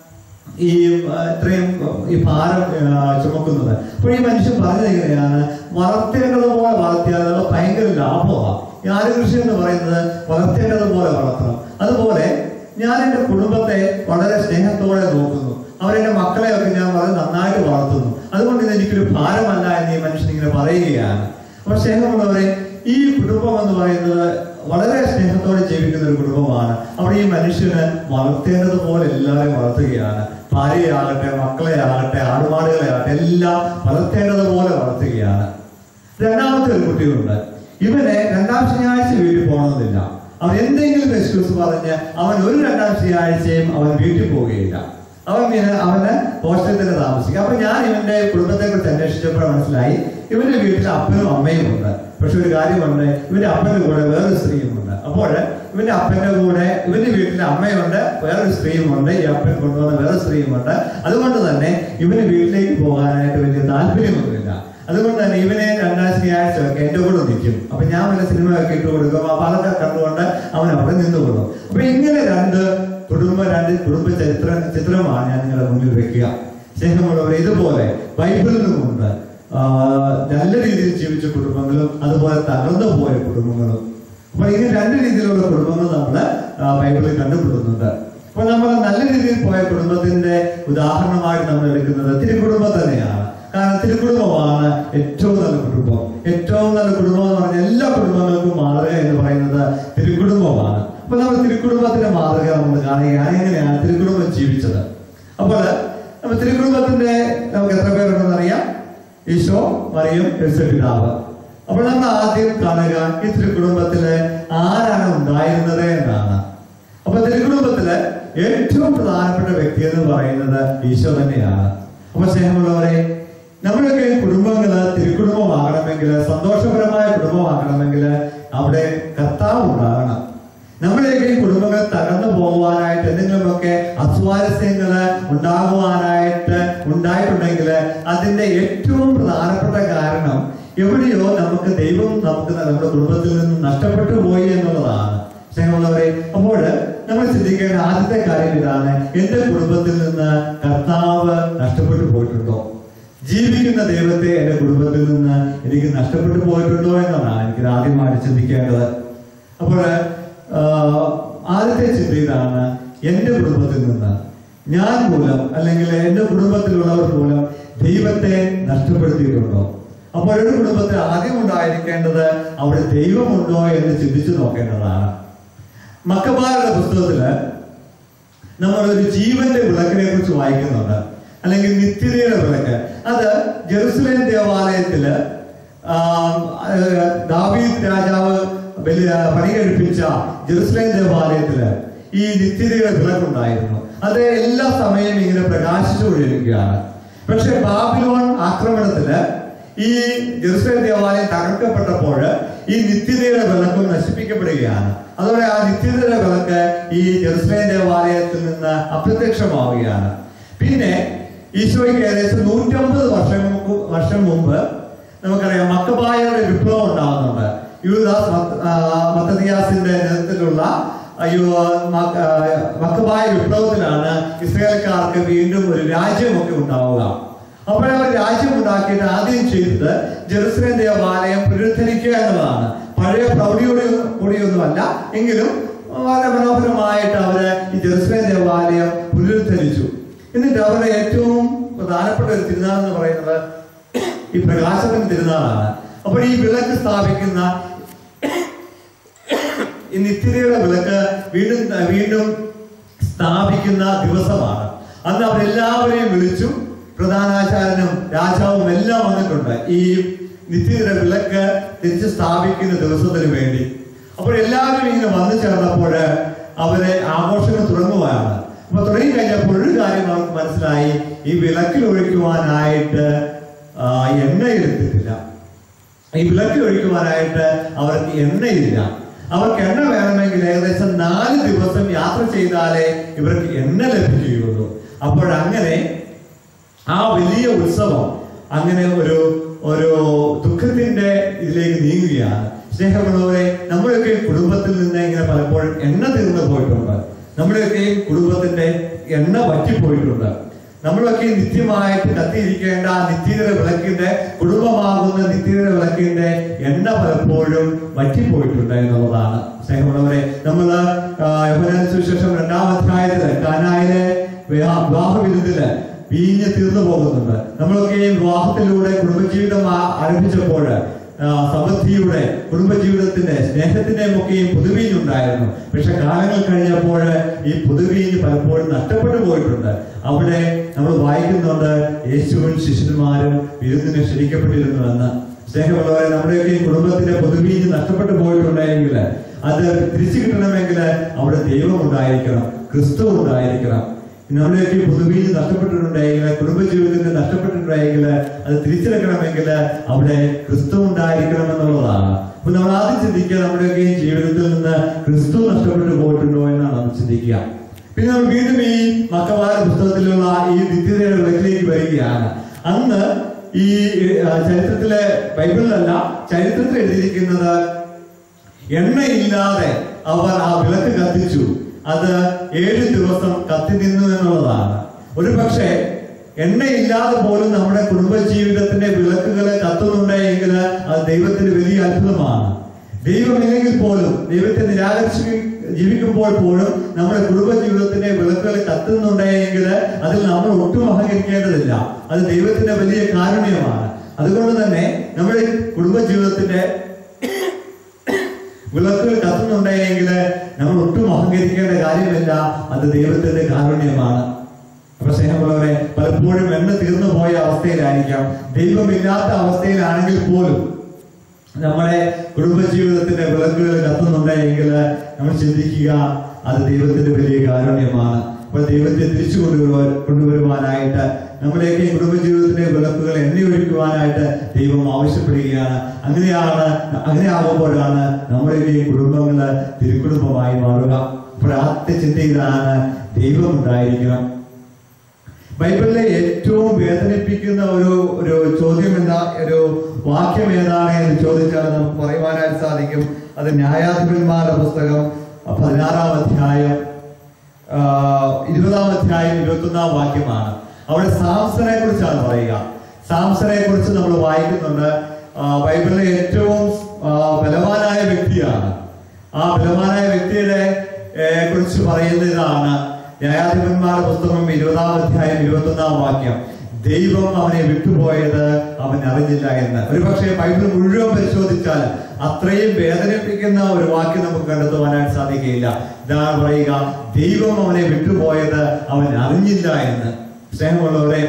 ഈ ആ, ഇത്രയും ഈ ഭാരം ആ, ചുമക്കുന്നത് അപ്പോൾ ഈ മനുഷ്യൻ പറഞ്ഞത് എങ്ങനെയാണ് വളർത്തേണ്ടതുപോലെ വളർത്തിയാൽ അത് ഭയങ്കര ലാഭമാണ് ഈ ആര്യകൃഷി എന്ന് പറയുന്നത് വളർത്തേണ്ടതുപോലെ വളർത്തണം അതുപോലെ ഞാൻ എൻ്റെ കുടുംബത്തെ വളരെ സ്നേഹത്തോടെ നോക്കുന്നു അവരെന്റെ മക്കളെയൊക്കെ ഞാൻ വളരെ നന്നായിട്ട് വളർത്തുന്നു അതുകൊണ്ട് ഇത് എനിക്കൊരു ഭാരമല്ല എന്ന് ഈ മനുഷ്യൻ ഇങ്ങനെ പറയുകയാണ് അപ്പോൾ സ്നേഹമുള്ളവരെ ഈ കുടുംബം എന്ന് പറയുന്നത് വളരെ സ്നേഹത്തോടെ ജീവിക്കുന്ന ഒരു കുടുംബമാണ് അവിടെ ഈ മനുഷ്യന് വളർത്തേണ്ടത് പോലെ എല്ലാവരെയും വളർത്തുകയാണ് ഭാര്യയാകട്ടെ മക്കളെ ആകട്ടെ ആടുമാടുകളെ ആകട്ടെ എല്ലാം വളർത്തേണ്ടത് പോലെ വളർത്തുകയാണ് രണ്ടാമത്തെ ഒരു കുട്ടിയുണ്ട് ഇവനെ രണ്ടാം ശനിയാഴ്ച വീട്ടിൽ പോകണമെന്നില്ല അവൻ എന്തെങ്കിലും എക്സ്ക്യൂസ് പറഞ്ഞ് അവൻ ഒരു രണ്ടാം ശനിയാഴ്ചയും അവൻ വീട്ടിൽ പോവുകയില്ല അവൻ പിന്നെ അവന് ഹോസ്റ്റലിൽ തന്നെ താമസിക്കും അപ്പൊ ഞാൻ ഇവന്റെ കുടുംബത്തെ കുറിച്ച് അന്വേഷിച്ചപ്പോൾ മനസ്സിലായി ഇവന്റെ വീട്ടിൽ അപ്പനും അമ്മയും ഉണ്ട് പക്ഷെ ഒരു കാര്യമുണ്ട് ഇവന്റെ അപ്പന്റെ കൂടെ വേറൊരു സ്ത്രീയുമുണ്ട് അപ്പോൾ ഇവന്റെ അപ്പന്റെ കൂടെ ഇവന്റെ വീട്ടിലെ അമ്മയുണ്ട് വേറൊരു സ്ത്രീയുമുണ്ട് ഈ അപ്പൻ കൊണ്ടുവന്ന വേറെ സ്ത്രീയുമുണ്ട് അതുകൊണ്ട് തന്നെ ഇവന് വീട്ടിലേക്ക് പോകാനായിട്ട് വലിയ താല്പര്യമൊന്നുമില്ല അതുകൊണ്ട് തന്നെ ഇവനെ രണ്ടാം ശനിയാഴ്ച ഒക്കെ എന്റെ കൂടെ നിൽക്കും അപ്പൊ ഞാൻ വല്ല സിനിമ ഒക്കെ ഇട്ട് കൊടുക്കും അപ്പൊ അതൊക്കെ കണ്ടുകൊണ്ട് അവൻ അവിടെ നിന്നുകൊള്ളും അപ്പൊ ഇങ്ങനെ രണ്ട് കുടുംബ രണ്ട് കുടുംബ ചരിത്ര ചിത്രമാണ് ഞാൻ നിങ്ങളുടെ മുന്നിൽ വെക്കുക സ്നേഹമുള്ളവർ ഇതുപോലെ ബൈബിളിലുമുണ്ട് ആ, നല്ല രീതിയിൽ ജീവിച്ച കുടുംബങ്ങളും അതുപോലെ തകർന്നു പോയ കുടുംബങ്ങളും അപ്പൊ ഇങ്ങനെ രണ്ട് രീതിയിലുള്ള കുടുംബങ്ങൾ നമ്മൾ ബൈബിളിൽ കണ്ടുപിടുന്നുണ്ട് അപ്പൊ നമ്മൾ നല്ല രീതിയിൽ പോയ കുടുംബത്തിന്റെ ഉദാഹരണമായിട്ട് നമ്മൾ എടുക്കുന്നത് തിരുക്കുടുംബം തന്നെയാണ് കാരണം തിരുക്കുടുംബമാണ് ഏറ്റവും നല്ല കുടുംബം ഏറ്റവും നല്ല കുടുംബം എന്ന് പറഞ്ഞാൽ എല്ലാ കുടുംബങ്ങൾക്കും മാതൃക എന്ന് പറയുന്നത് തിരുക്കുടുംബമാണ് അപ്പൊ നമ്മൾ തിരുക്കുടുംബത്തിന്റെ മാതൃക നമ്മൾ കാണുകയാണ് എങ്ങനെയാണ് തിരുക്കുടുംബം ജീവിച്ചത് അപ്പോൾ നമ്മൾ തിരുക്കുടുംബത്തിന്റെ നമുക്ക് എത്ര പേരുണ്ടെന്ന് അറിയാം ഈശോ മറിയം പിതാവ് അപ്പോൾ നമ്മൾ ആദ്യം കാണുക ഈ തിരുക്കുടുംബത്തില് ആരാണ് ഉണ്ടായിരുന്നത് എന്നാണ് അപ്പൊ തിരുക്കുടുംബത്തില് ഏറ്റവും പ്രധാനപ്പെട്ട വ്യക്തി എന്ന് പറയുന്നത് ഈശോ തന്നെയാണ് അപ്പൊ സ്നേഹമുള്ളവരെ നമ്മുടെയൊക്കെ കുടുംബങ്ങള് തിരുക്കുടുംബമാകണമെങ്കിൽ സന്തോഷപരമായ കുടുംബമാകണമെങ്കിൽ അവിടെ കർത്താവ് ഉണ്ടാകണം നമ്മുടെയൊക്കെ ഈ കുടുംബങ്ങൾ തകർന്നു പോകുവാനായിട്ട് എന്തെങ്കിലുമൊക്കെ അസ്വാരസ്യങ്ങള് ഉണ്ടാകുവാനായിട്ട് ഉണ്ടായിട്ടുണ്ടെങ്കിൽ അതിന്റെ ഏറ്റവും പ്രധാനപ്പെട്ട കാരണം എവിടെയോ നമുക്ക് ദൈവം നമുക്ക് നമ്മുടെ കുടുംബത്തിൽ നിന്ന് നഷ്ടപ്പെട്ടു പോയി എന്നുള്ളതാണ് സ്നേഹമുള്ളവരെ അപ്പോൾ നമ്മൾ ചിന്തിക്കേണ്ട ആദ്യത്തെ കാര്യം ഇതാണ് എന്റെ കുടുംബത്തിൽ നിന്ന് കർത്താവ് നഷ്ടപ്പെട്ടു പോയിട്ടുണ്ടോ ജീവിക്കുന്ന ദൈവത്തെ എന്റെ കുടുംബത്തിൽ നിന്ന് എനിക്ക് നഷ്ടപ്പെട്ടു പോയിട്ടുണ്ടോ എന്നതാണ് എനിക്ക് ആദ്യമായിട്ട് ചിന്തിക്കേണ്ടത് അപ്പോൾ ആഹ്, ആദ്യത്തെ ചിന്ത ഇതാണ് എന്റെ കുടുംബത്തിൽ നിന്ന് ഞാൻ മൂലം അല്ലെങ്കിൽ എന്റെ കുടുംബത്തിലുള്ളവർ മൂലം ദൈവത്തെ നഷ്ടപ്പെടുത്തിയിട്ടുണ്ടോ അപ്പോൾ ഒരു കുടുംബത്തിൽ ആദ്യം ഉണ്ടായിരിക്കേണ്ടത് അവിടെ ദൈവമുണ്ടോ എന്ന് ചിന്തിച്ചു നോക്കേണ്ടതാണ് മക്കബാരുടെ പുസ്തകത്തില് നമ്മൾ ഒരു ജീവന്റെ വിളക്കിനെ കുറിച്ച് വായിക്കുന്നുണ്ട് അല്ലെങ്കിൽ നിത്യതയുടെ വിളക്ക് അത് ജെറുസലേം ദേവാലയത്തില് ആ, ആ, ദാവീദ് രാജാവ് വലിയ പണി കഴിപ്പിച്ച ജെറുസലേം ദേവാലയത്തില് ഈ നിത്യതയുടെ വിളക്കുണ്ടായിരുന്നു അത് എല്ലാ സമയവും ഇങ്ങനെ പ്രകാശിച്ചുകൊണ്ടിരിക്കുകയാണ് പക്ഷെ ബാബിലോൺ ആക്രമണത്തില് ഈ ജെറുസലേം ദേവാലയം തകർക്കപ്പെട്ടപ്പോൾ ഈ നിത്യതയുടെ വിളക്കും നശിപ്പിക്കപ്പെടുകയാണ് അതോടെ ആ നിത്യതയുടെ വിളക്ക് ഈ ജെറുസലേം ദേവാലയത്തിൽ നിന്ന് അപ്രത്യക്ഷമാവുകയാണ് പിന്നെ ഈശോയ്ക്ക് ഏകദേശം നൂറ്റമ്പത് വർഷം മുമ്പ് വർഷം മുമ്പ് നമുക്കറിയാം മക്കബായയുടെ വിപ്ലവം ഉണ്ടാകുന്നുണ്ട് യൂദാസ് മത്ത- ആ, മത്തദിയാസിന്റെ നേതൃത്വത്തിലുള്ള അയ്യോ മക്ക- ആ, മക്കബായ വിപ്ലവത്തിലാണ് ഇസ്രായേൽക്കാർക്ക് വീണ്ടും ഒരു രാജ്യമൊക്കെ ഉണ്ടാവുക അപ്പോൾ അവർ രാജ്യം ഉണ്ടാക്കിയിട്ട് ആദ്യം ചെയ്തത് ജെറുസലേം ദേവാലയം പുനരുദ്ധരിക്കുക എന്നുള്ളതാണ് പഴയ പ്രൗഢിയോടെ കൂടിയൊന്നുമല്ല എങ്കിലും വളരെ മനോഹരമായിട്ട് അവര് ഈ ജെറുസലേം ദേവാലയം പുനരുദ്ധരിച്ചു എന്നിട്ട് അവരുടെ ഏറ്റവും പ്രധാനപ്പെട്ട ഒരു തിരുനാൾ എന്ന് പറയുന്നത് ഈ പ്രകാശത്തിന്റെ തിരുനാളാണ് അപ്പോൾ ഈ വിളക്ക് സ്ഥാപിക്കുന്ന ഈ നിത്യതയുടെ വിളക്ക് വീണ്ടും വീണ്ടും സ്ഥാപിക്കുന്ന ദിവസമാണ് അന്ന് അവരെല്ലാവരെയും വിളിച്ചു പ്രധാനാചാര്യനും രാജാവും എല്ലാം വന്നിട്ടുണ്ട് ഈ നിത്യതയുടെ വിളക്ക് തിരിച്ച് സ്ഥാപിക്കുന്ന ദിവസത്തിന് വേണ്ടി അപ്പോൾ എല്ലാവരും ഇങ്ങനെ വന്നു ചേർന്നപ്പോൾ അവരെ ആഘോഷങ്ങൾ തുടങ്ങുകയാണ് അപ്പൊ തുടങ്ങി കഴിഞ്ഞപ്പോൾ ഒരു കാര്യം അവർക്ക് മനസ്സിലായി ഈ വിളക്കിൽ ഒഴിക്കുവാനായിട്ട് ആ, എണ്ണ എടുത്തിട്ടില്ല ഈ വിളക്ക് ഒഴിക്കുവാനായിട്ട് അവർക്ക് എണ്ണയില്ല അവർക്ക് എണ്ണ വേണമെങ്കിൽ ഏകദേശം നാല് ദിവസം യാത്ര ചെയ്താലേ ഇവർക്ക് എണ്ണ ലഭിക്കുകയുള്ളൂ അപ്പോഴങ്ങനെ ആ വലിയ ഉത്സവം അങ്ങനെ ഒരു ഒരു ദുഃഖത്തിന്റെ ഇതിലേക്ക് നീങ്ങുകയാണ് സ്നേഹമുള്ളവരെ നമ്മുടെയൊക്കെ കുടുംബത്തിൽ നിന്ന് ഇങ്ങനെ പലപ്പോഴും എണ്ണ തീർന്നു പോയിട്ടുണ്ട് നമ്മുടെയൊക്കെ കുടുംബത്തിന്റെ എണ്ണ വറ്റിപ്പോയിട്ടുണ്ട് നമ്മളൊക്കെ നിത്യമായിട്ട് കത്തിയിരിക്കേണ്ട ആ നിത്യയുടെ വിളക്കിന്റെ കുടുംബമാകുന്ന നിത്യയുടെ വിളക്കിന്റെ എണ്ണ പലപ്പോഴും വറ്റിപ്പോയിട്ടുണ്ട് എന്നുള്ളതാണ് സ്നേഹമുള്ളവരെ നമ്മൾ യഹോനാൻ സുവിശേഷം രണ്ടാം അധ്യായത്തില് കാനായിലെ വിവാഹ വിവാഹ വിരുന്നില് വീഞ്ഞ് തീർന്നു പോകുന്നുണ്ട് നമ്മളൊക്കെ ഈ വിവാഹത്തിലൂടെ കുടുംബജീവിതം ആ- ആരംഭിച്ചപ്പോൾ ആ, സമൃദ്ധിയുടെ കുടുംബജീവിതത്തിന്റെ സ്നേഹത്തിന്റെയും ഒക്കെയും പുതുവീഞ്ഞുണ്ടായിരുന്നു പക്ഷെ കാലങ്ങൾ കഴിഞ്ഞപ്പോൾ ഈ പുതുവീഞ്ഞ് പലപ്പോഴും നഷ്ടപ്പെട്ടു പോയിട്ടുണ്ട് അവിടെ നമ്മൾ വായിക്കുന്നുണ്ട് യേശുവും ശിഷ്യന്മാരും വിരുന്നിന് ക്ഷണിക്കപ്പെട്ടിരുന്നുവെന്ന് സ്നേഹമുള്ളവരെ നമ്മുടെയൊക്കെ ഈ കുടുംബത്തിന്റെ പൊതുവീഞ്ഞ് നഷ്ടപ്പെട്ടു പോയിട്ടുണ്ടെങ്കിൽ അത് തിരിച്ചു കിട്ടണമെങ്കിൽ അവിടെ ദൈവം ഉണ്ടായിരിക്കണം ക്രിസ്തു ഉണ്ടായിരിക്കണം നമ്മുടെയൊക്കെ ഈ പൊതുവീഞ്ഞ് നഷ്ടപ്പെട്ടിട്ടുണ്ടെങ്കിൽ കുടുംബജീവിതത്തിന് നഷ്ടപ്പെട്ടിട്ടുണ്ടെങ്കിൽ അത് തിരിച്ചെടുക്കണമെങ്കിൽ അവിടെ ക്രിസ്തു ഉണ്ടായിരിക്കണം എന്നുള്ളതാണ് അപ്പൊ നമ്മൾ ആദ്യം ചിന്തിക്കുക നമ്മുടെയൊക്കെ ഈ ജീവിതത്തിൽ നിന്ന് ക്രിസ്തു നഷ്ടപ്പെട്ടു പോയിട്ടുണ്ടോ എന്നാണ് നമ്മൾ ചിന്തിക്കുക പിന്നെ നമ്മൾ വീണ്ടും ഈ മക്കവാര പുസ്തകത്തിലുള്ള ഈ നിത്യതയുടെ വിളക്കിലേക്ക് വരികയാണ് അന്ന് ഈ ആ, ചരിത്രത്തിലെ ബൈബിളിലല്ല ചരിത്രത്തിൽ എഴുതിയിരിക്കുന്നത് എണ്ണയില്ലാതെ അവർ ആ വിളക്ക് കത്തിച്ചു അത് ഏഴ് ദിവസം കത്തി നിന്നു എന്നുള്ളതാണ് ഒരു പക്ഷേ എണ്ണയില്ലാതെ പോലും നമ്മുടെ കുടുംബജീവിതത്തിന്റെ വിളക്കുകൾ കത്തുന്നുണ്ടെങ്കിൽ അത് ദൈവത്തിന്റെ വലിയ അത്ഭുതമാണ് ദൈവമില്ലെങ്കിൽ പോലും ദൈവത്തെ നിരാകരിച്ച് ജീവിക്കുമ്പോൾ പോലും നമ്മുടെ കുടുംബജീവിതത്തിന്റെ വിളക്കുകൾ കത്തുന്നുണ്ടെങ്കിൽ അതിൽ നമ്മൾ ഒട്ടും അഹങ്കരിക്കേണ്ടതില്ല അത് ദൈവത്തിന്റെ വലിയ കാരുണ്യമാണ് അതുകൊണ്ട് തന്നെ നമ്മുടെ കുടുംബജീവിതത്തിന്റെ വിളക്കുകൾ കത്തുന്നുണ്ടെങ്കിൽ നമ്മൾ ഒട്ടും അഹങ്കരിക്കേണ്ട കാര്യമില്ല അത് ദൈവത്തിന്റെ കാരുണ്യമാണ് അപ്പൊ സ്നേഹമുള്ളവരെ പലപ്പോഴും എണ്ണ തീർന്നു പോയ അവസ്ഥയിലായിരിക്കാം ദൈവമില്ലാത്ത അവസ്ഥയിലാണെങ്കിൽ പോലും നമ്മുടെ കുടുംബജീവിതത്തിന്റെ വിളക്കുകൾ കത്തുന്നുണ്ടെങ്കിൽ നമ്മൾ ചിന്തിക്കുക അത് ദൈവത്തിന്റെ വലിയ കാരുണ്യമാണ് അപ്പോൾ ദൈവത്തെ തിരിച്ചു കൊണ്ടുവരുവാൻ കൊണ്ടുവരുവാനായിട്ട് നമ്മുടെയൊക്കെ ഈ കുടുംബജീവിതത്തിന്റെ വിളക്കുകൾ എണ്ണയൊഴിക്കുവാനായിട്ട് ദൈവം ആവശ്യപ്പെടുകയാണ് അങ്ങനെയാണ് അങ്ങനെ ആകുമ്പോഴാണ് നമ്മുടെയൊക്കെ ഈ കുടുംബങ്ങള് തിരുക്കുടുംബമായി മാറുക അപ്പോൾ ആദ്യത്തെ ചിന്ത ഇതാണ് ദൈവം ഉണ്ടായിരിക്കണം ബൈബിളിലെ ഏറ്റവും വേദനിപ്പിക്കുന്ന ഒരു ഒരു ചോദ്യം എന്താ ഒരു വാക്യം ഏതാണ് എന്ന് ചോദിച്ചാൽ നമുക്ക് പറയുവാനായിട്ട് സാധിക്കും അത് ന്യായാധിപന്മാരുടെ പുസ്തകം പതിനാറാം അധ്യായം ആ, ഇരുപതാം അധ്യായം ഇരുപത്തൊന്നാം വാക്യമാണ് അവിടെ സാംസനെ കുറിച്ചാണ് പറയുക സാംസനെ കുറിച്ച് നമ്മൾ വായിക്കുന്നുണ്ട് ആ, ബൈബിളിലെ ഏറ്റവും ആ, ബലവാനായ വ്യക്തിയാണ് ആ ബലവാനായ വ്യക്തിയുടെ ഏ, കുറിച്ച് പറയുന്ന ഇതാണ് ന്യായാധിപന്മാരുടെ പുസ്തകം ഇരുപതാം അധ്യായം ഇരുപത്തൊന്നാം വാക്യം ദൈവം അവനെ വിട്ടുപോയത് അവൻ അറിഞ്ഞില്ല എന്ന് ഒരു പക്ഷേ ബൈബിൾ മുഴുവൻ പരിശോധിച്ചാൽ അത്രയും വേദനിപ്പിക്കുന്ന ഒരു വാക്യം നമുക്ക് കണ്ടെത്തുവാനായിട്ട് സാധിക്കുകയില്ല ഇതാണ് പറയുക ദൈവം അവനെ വിട്ടുപോയത് അവൻ അറിഞ്ഞില്ല എന്ന് സ്നേഹമുള്ളവരെ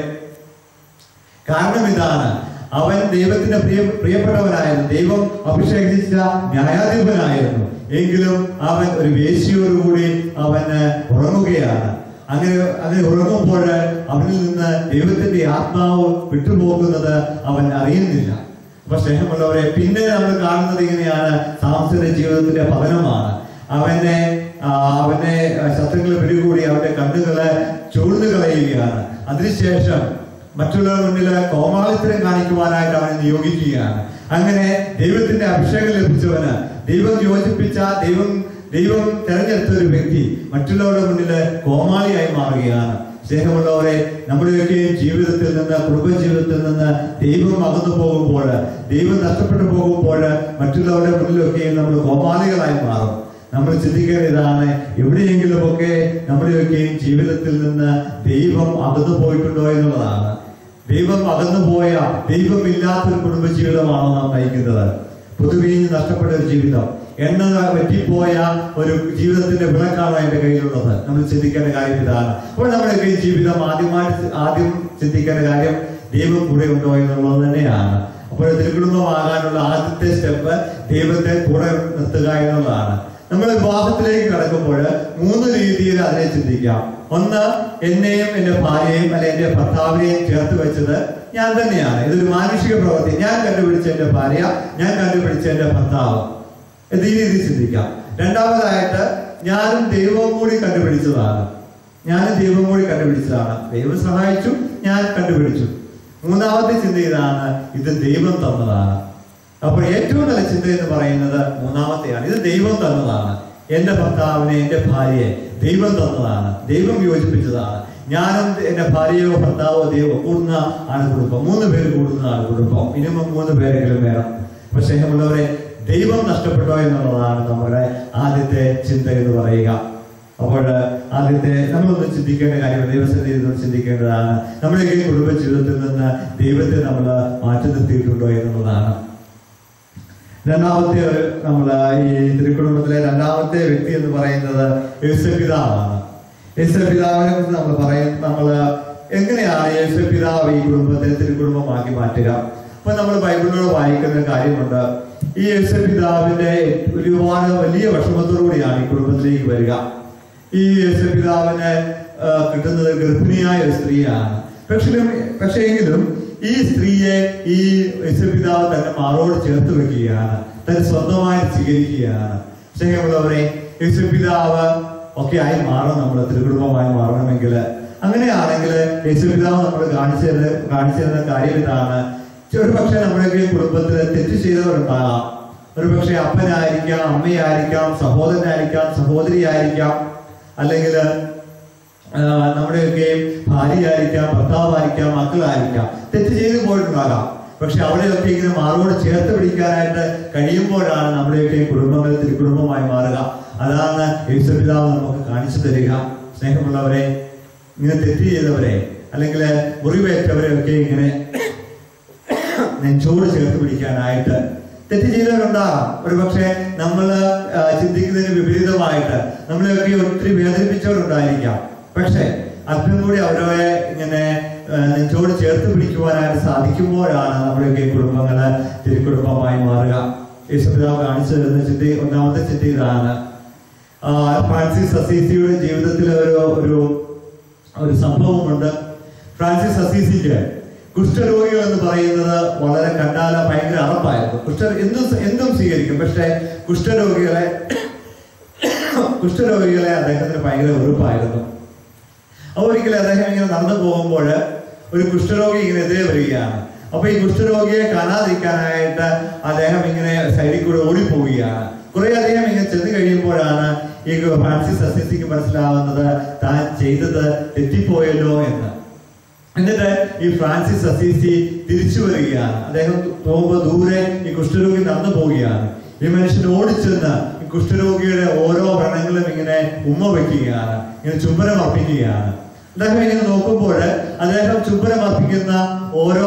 കാരണം ഇതാണ് അവൻ ദൈവത്തിന്റെ പ്രിയ പ്രിയപ്പെട്ടവനായിരുന്നു ദൈവം അഭിഷേകിച്ച ന്യായാധിപനായിരുന്നു എങ്കിലും അവൻ ഒരു വേശ്യയോടുകൂടി അവന് ഉറങ്ങുകയാണ് അങ്ങനെ അങ്ങനെ ഉറങ്ങുമ്പോൾ അവനിൽ നിന്ന് ദൈവത്തിന്റെ ആത്മാവ് വിട്ടുപോകുന്നത് അവൻ അറിയുന്നില്ല അപ്പൊ സ്നേഹമുള്ളവരെ പിന്നെ നമ്മൾ കാണുന്നത് ഇങ്ങനെയാണ് സാംസന്റെ ജീവിതത്തിന്റെ പതനമാണ് അവനെ ആ, അവനെ ശത്രുക്കൾ പിടികൂടി അവന്റെ കണ്ണുകളെ ചൂഴ്ന്നു കളയുകയാണ് അതിനുശേഷം മറ്റുള്ളവരുടെ മുന്നിൽ കോമാളിത്തരം കാണിക്കുവാനായിട്ട് അവനെ നിയോഗിക്കുകയാണ് അങ്ങനെ ദൈവത്തിന്റെ അഭിഷേകം ലഭിച്ചവന് ദൈവം യോജിപ്പിച്ച ദൈവം ദൈവം തെരഞ്ഞെടുത്ത ഒരു വ്യക്തി മറ്റുള്ളവരുടെ മുന്നിൽ കോമാളിയായി മാറുകയാണ് സ്നേഹമുള്ളവരെ നമ്മുടെയൊക്കെ ജീവിതത്തിൽ നിന്ന് കുടുംബജീവിതത്തിൽ നിന്ന് ദൈവം അകന്നു പോകുമ്പോൾ ദൈവം നഷ്ടപ്പെട്ടു പോകുമ്പോൾ മറ്റുള്ളവരുടെ മുന്നിലൊക്കെയും നമ്മൾ കോമാളികളായി മാറും നമ്മൾ ചിന്തിക്കേണ്ട ഇതാണ് എവിടെയെങ്കിലുമൊക്കെ നമ്മുടെയൊക്കെയും ജീവിതത്തിൽ നിന്ന് ദൈവം അകന്നു പോയിട്ടുണ്ടോ എന്നുള്ളതാണ് ദൈവം അകന്നുപോയ ദൈവമില്ലാത്തൊരു കുടുംബജീവിതമാണോ നാം നയിക്കുന്നത് പൊതുവീഞ്ഞ് നഷ്ടപ്പെട്ട ഒരു ജീവിതം എണ്ണ പറ്റിപ്പോയ ഒരു ജീവിതത്തിന്റെ വിളക്കാണ് എന്റെ കയ്യിലുള്ളത് നമ്മൾ ചിന്തിക്കേണ്ട കാര്യം ഇതാണ് അപ്പോൾ നമ്മുടെയൊക്കെ ഈ ജീവിതം ആദ്യമായിട്ട് ആദ്യം ചിന്തിക്കേണ്ട കാര്യം ദൈവം കൂടെ ഉണ്ടോ എന്നുള്ളത് തന്നെയാണ് അപ്പോൾ തിരുകുടുംബമാകാനുള്ള ആദ്യത്തെ സ്റ്റെപ്പ് ദൈവത്തെ കൂടെ നിർത്തുക എന്നുള്ളതാണ് നമ്മൾ വിവാഹത്തിലേക്ക് കടക്കുമ്പോൾ മൂന്ന് രീതിയിൽ അതിനെ ചിന്തിക്കാം ഒന്ന് എന്നെയും എന്റെ ഭാര്യയെയും അല്ലെ എന്റെ ഭർത്താവിനെയും ചേർത്ത് വെച്ചത് ഞാൻ തന്നെയാണ് ഇതൊരു മാനുഷിക പ്രവൃത്തി ഞാൻ കണ്ടുപിടിച്ച എന്റെ ഭാര്യ ഞാൻ കണ്ടുപിടിച്ച എന്റെ ഭർത്താവ് ഇത് ഈ രീതിയിൽ ചിന്തിക്കാം രണ്ടാമതായിട്ട് ഞാനും ദൈവവും കൂടി കണ്ടുപിടിച്ചതാണ് ഞാനും ദൈവവും കൂടി കണ്ടുപിടിച്ചതാണ് ദൈവം സഹായിച്ചു ഞാൻ കണ്ടുപിടിച്ചു മൂന്നാമത്തെ ചിന്ത ഇതാണ് ഇത് ദൈവം തന്നതാണ് അപ്പോൾ ഏറ്റവും നല്ല ചിന്ത എന്ന് പറയുന്നത് മൂന്നാമത്തെയാണ് ഇത് ദൈവം തന്നതാണ് എന്റെ ഭർത്താവിനെ എന്റെ ഭാര്യയെ ദൈവം തന്നതാണ് ദൈവം യോജിപ്പിച്ചതാണ് ഞാനും എന്റെ ഭാര്യയോ ഭർത്താവോ ദൈവം കൂടുന്ന ആണ് കുടുംബം മൂന്ന് പേര് കൂടുന്നതാണ് കുടുംബം മിനിമം മൂന്ന് പേരെങ്കിലും വേണം പക്ഷേ സ്നേഹമുള്ളവരെ ദൈവം നഷ്ടപ്പെട്ടോ എന്നുള്ളതാണ് നമ്മുടെ ആദ്യത്തെ ചിന്ത എന്ന് പറയുക അപ്പോൾ ആദ്യത്തെ നമ്മളൊന്ന് ചിന്തിക്കേണ്ട കാര്യം ദൈവസന്നിധിയിൽ നിന്ന് ചിന്തിക്കേണ്ടതാണ് നമ്മുടെ ഈ കുടുംബ ജീവിതത്തിൽ നിന്ന് ദൈവത്തെ നമ്മൾ മാറ്റി നിർത്തിയിട്ടുണ്ടോ എന്നുള്ളതാണ് രണ്ടാമത്തെ ഒരു നമ്മള് ഈ തിരുക്കുടുംബത്തിലെ രണ്ടാമത്തെ വ്യക്തി എന്ന് പറയുന്നത് യേശുപിതാവാണ് യേശുപിതാവിനെ കുറിച്ച് നമ്മൾ പറയും നമ്മള് എങ്ങനെയാണ് യേശുപിതാവ് ഈ കുടുംബത്തെ തിരുക്കുടുംബമാക്കി മാറ്റുക അപ്പൊ നമ്മൾ ബൈബിളിലൂടെ വായിക്കുന്ന കാര്യമുണ്ട് ഈ യേശുപിതാവിന്റെ ഒരുപാട് വലിയ വിഷമത്തോടു കൂടിയാണ് ഈ കുടുംബത്തിലേക്ക് വരിക ഈ യേശുപിതാവിന് ആ, കിട്ടുന്നത് ഗർഭിണിയായ ഒരു സ്ത്രീയാണ് പക്ഷേ പക്ഷേ എങ്കിലും ഈ സ്ത്രീയെ ഈ യേശുപിതാവ് തന്നെ മാറോട് ചേർത്ത് വെക്കുകയാണ് തന്നെ സ്വന്തമായി സ്വീകരിക്കുകയാണ് സ്നേഹമുള്ളവരെ യേശുപിതാവ് ഒക്കെ ആയി മാറണം നമ്മൾ തിരുകുടുംബമായി മാറണമെങ്കിൽ അങ്ങനെയാണെങ്കിൽ യേശുപിതാവ് നമ്മൾ കാണിച്ചു തരുന്ന കാണിച്ചു തരുന്ന കാര്യം ഇതാണ് ഒരു പക്ഷേ നമ്മുടെയൊക്കെ ഈ കുടുംബത്തിൽ തെറ്റ് ചെയ്തവരുണ്ടാകാം ഒരു പക്ഷേ അപ്പനായിരിക്കാം അമ്മയായിരിക്കാം സഹോദരനായിരിക്കാം സഹോദരിയായിരിക്കാം അല്ലെങ്കിൽ നമ്മുടെയൊക്കെ ഭാര്യയായിരിക്കാം ഭർത്താവായിരിക്കാം മക്കളായിരിക്കാം തെറ്റ് ചെയ്തു പോയിട്ടുണ്ടാകാം പക്ഷെ അവിടെയൊക്കെ ഇങ്ങനെ മാറോട് ചേർത്ത് പിടിക്കാനായിട്ട് കഴിയുമ്പോഴാണ് നമ്മുടെയൊക്കെ കുടുംബങ്ങൾ തിരുക്കുടുംബമായി മാറുക അതാണ് യേശുപിതാവ് നമുക്ക് കാണിച്ചു തരിക സ്നേഹമുള്ളവരെ ഇങ്ങനെ തെറ്റ് ചെയ്തവരെ അല്ലെങ്കിൽ മുറിവേറ്റവരെ ഒക്കെ ഇങ്ങനെ നെഞ്ചോട് ചേർത്ത് പിടിക്കാനായിട്ട് തെറ്റ് ചെയ്തവരുണ്ടാകാം ഒരു പക്ഷേ നമ്മൾ ചിന്തിക്കുന്നതിന് വിപരീതമായിട്ട് നമ്മളെയൊക്കെ ഒത്തിരി വേദനിപ്പിച്ചവരുണ്ടായിരിക്കാം പക്ഷേ അല്പം കൂടി അവരെ ഇങ്ങനെ ആ, നെഞ്ചോട് ചേർത്ത് പിടിക്കുവാനായിട്ട് സാധിക്കുമ്പോഴാണ് നമ്മുടെയൊക്കെ കുടുംബങ്ങള് തിരുക്കുടുംബമായി മാറുക യേശുപിതാവ് കാണിച്ചു തരുന്ന ചിന്ത ഒന്നാമത്തെ ചിന്ത ഇതാണ് ആ, ഫ്രാൻസിസ് അസീസിയുടെ ജീവിതത്തിൽ ഒരു ഒരു ഒരു സംഭവമുണ്ട് ഫ്രാൻസിസ് അസീസിക്ക് കുഷ്ഠരോഗികൾ എന്ന് പറയുന്നത് വളരെ കണ്ടാല ഭയങ്കര അറപ്പായിരുന്നു കുഷ്ഠ എന്തും എന്തും സ്വീകരിക്കും പക്ഷെ കുഷ്ഠരോഗികളെ കുഷ്ഠരോഗികളെ അദ്ദേഹത്തിന് ഭയങ്കര വെറുപ്പായിരുന്നു അപ്പൊ ഒരിക്കലും അദ്ദേഹം ഇങ്ങനെ നടന്നു പോകുമ്പോൾ ഒരു കുഷ്ഠരോഗി ഇങ്ങനെ എതിരെ വരികയാണ് അപ്പൊ ഈ കുഷ്ഠരോഗിയെ കാണാതിരിക്കാനായിട്ട് അദ്ദേഹം ഇങ്ങനെ സൈഡിൽ കൂടെ ഓടിപ്പോവുകയാണ് കുറെ അധികം ഇങ്ങനെ ചെന്ന് കഴിയുമ്പോഴാണ് ഈ ഫ്രാൻസിസ് അസിസിക്ക് മനസ്സിലാവുന്നത് താൻ ചെയ്തത് തെറ്റിപ്പോയല്ലോ എന്ന് എന്നിട്ട് ഈ ഫ്രാൻസിസ് അസീസി തിരിച്ചു വരികയാണ് അദ്ദേഹം പോകുമ്പോൾ ദൂരെ ഈ കുഷ്ഠരോഗി നടന്നു പോവുകയാണ് ഈ മനുഷ്യൻ ഓടിച്ചെന്ന് ഈ കുഷ്ഠരോഗിയുടെ ഓരോ വ്രണങ്ങളും ഇങ്ങനെ ഉമ്മ വെക്കുകയാണ് ഇങ്ങനെ ചുംബനം അർപ്പിക്കുകയാണ് അദ്ദേഹം ഇങ്ങനെ നോക്കുമ്പോൾ അദ്ദേഹം ചുംബനം അർപ്പിക്കുന്ന ഓരോ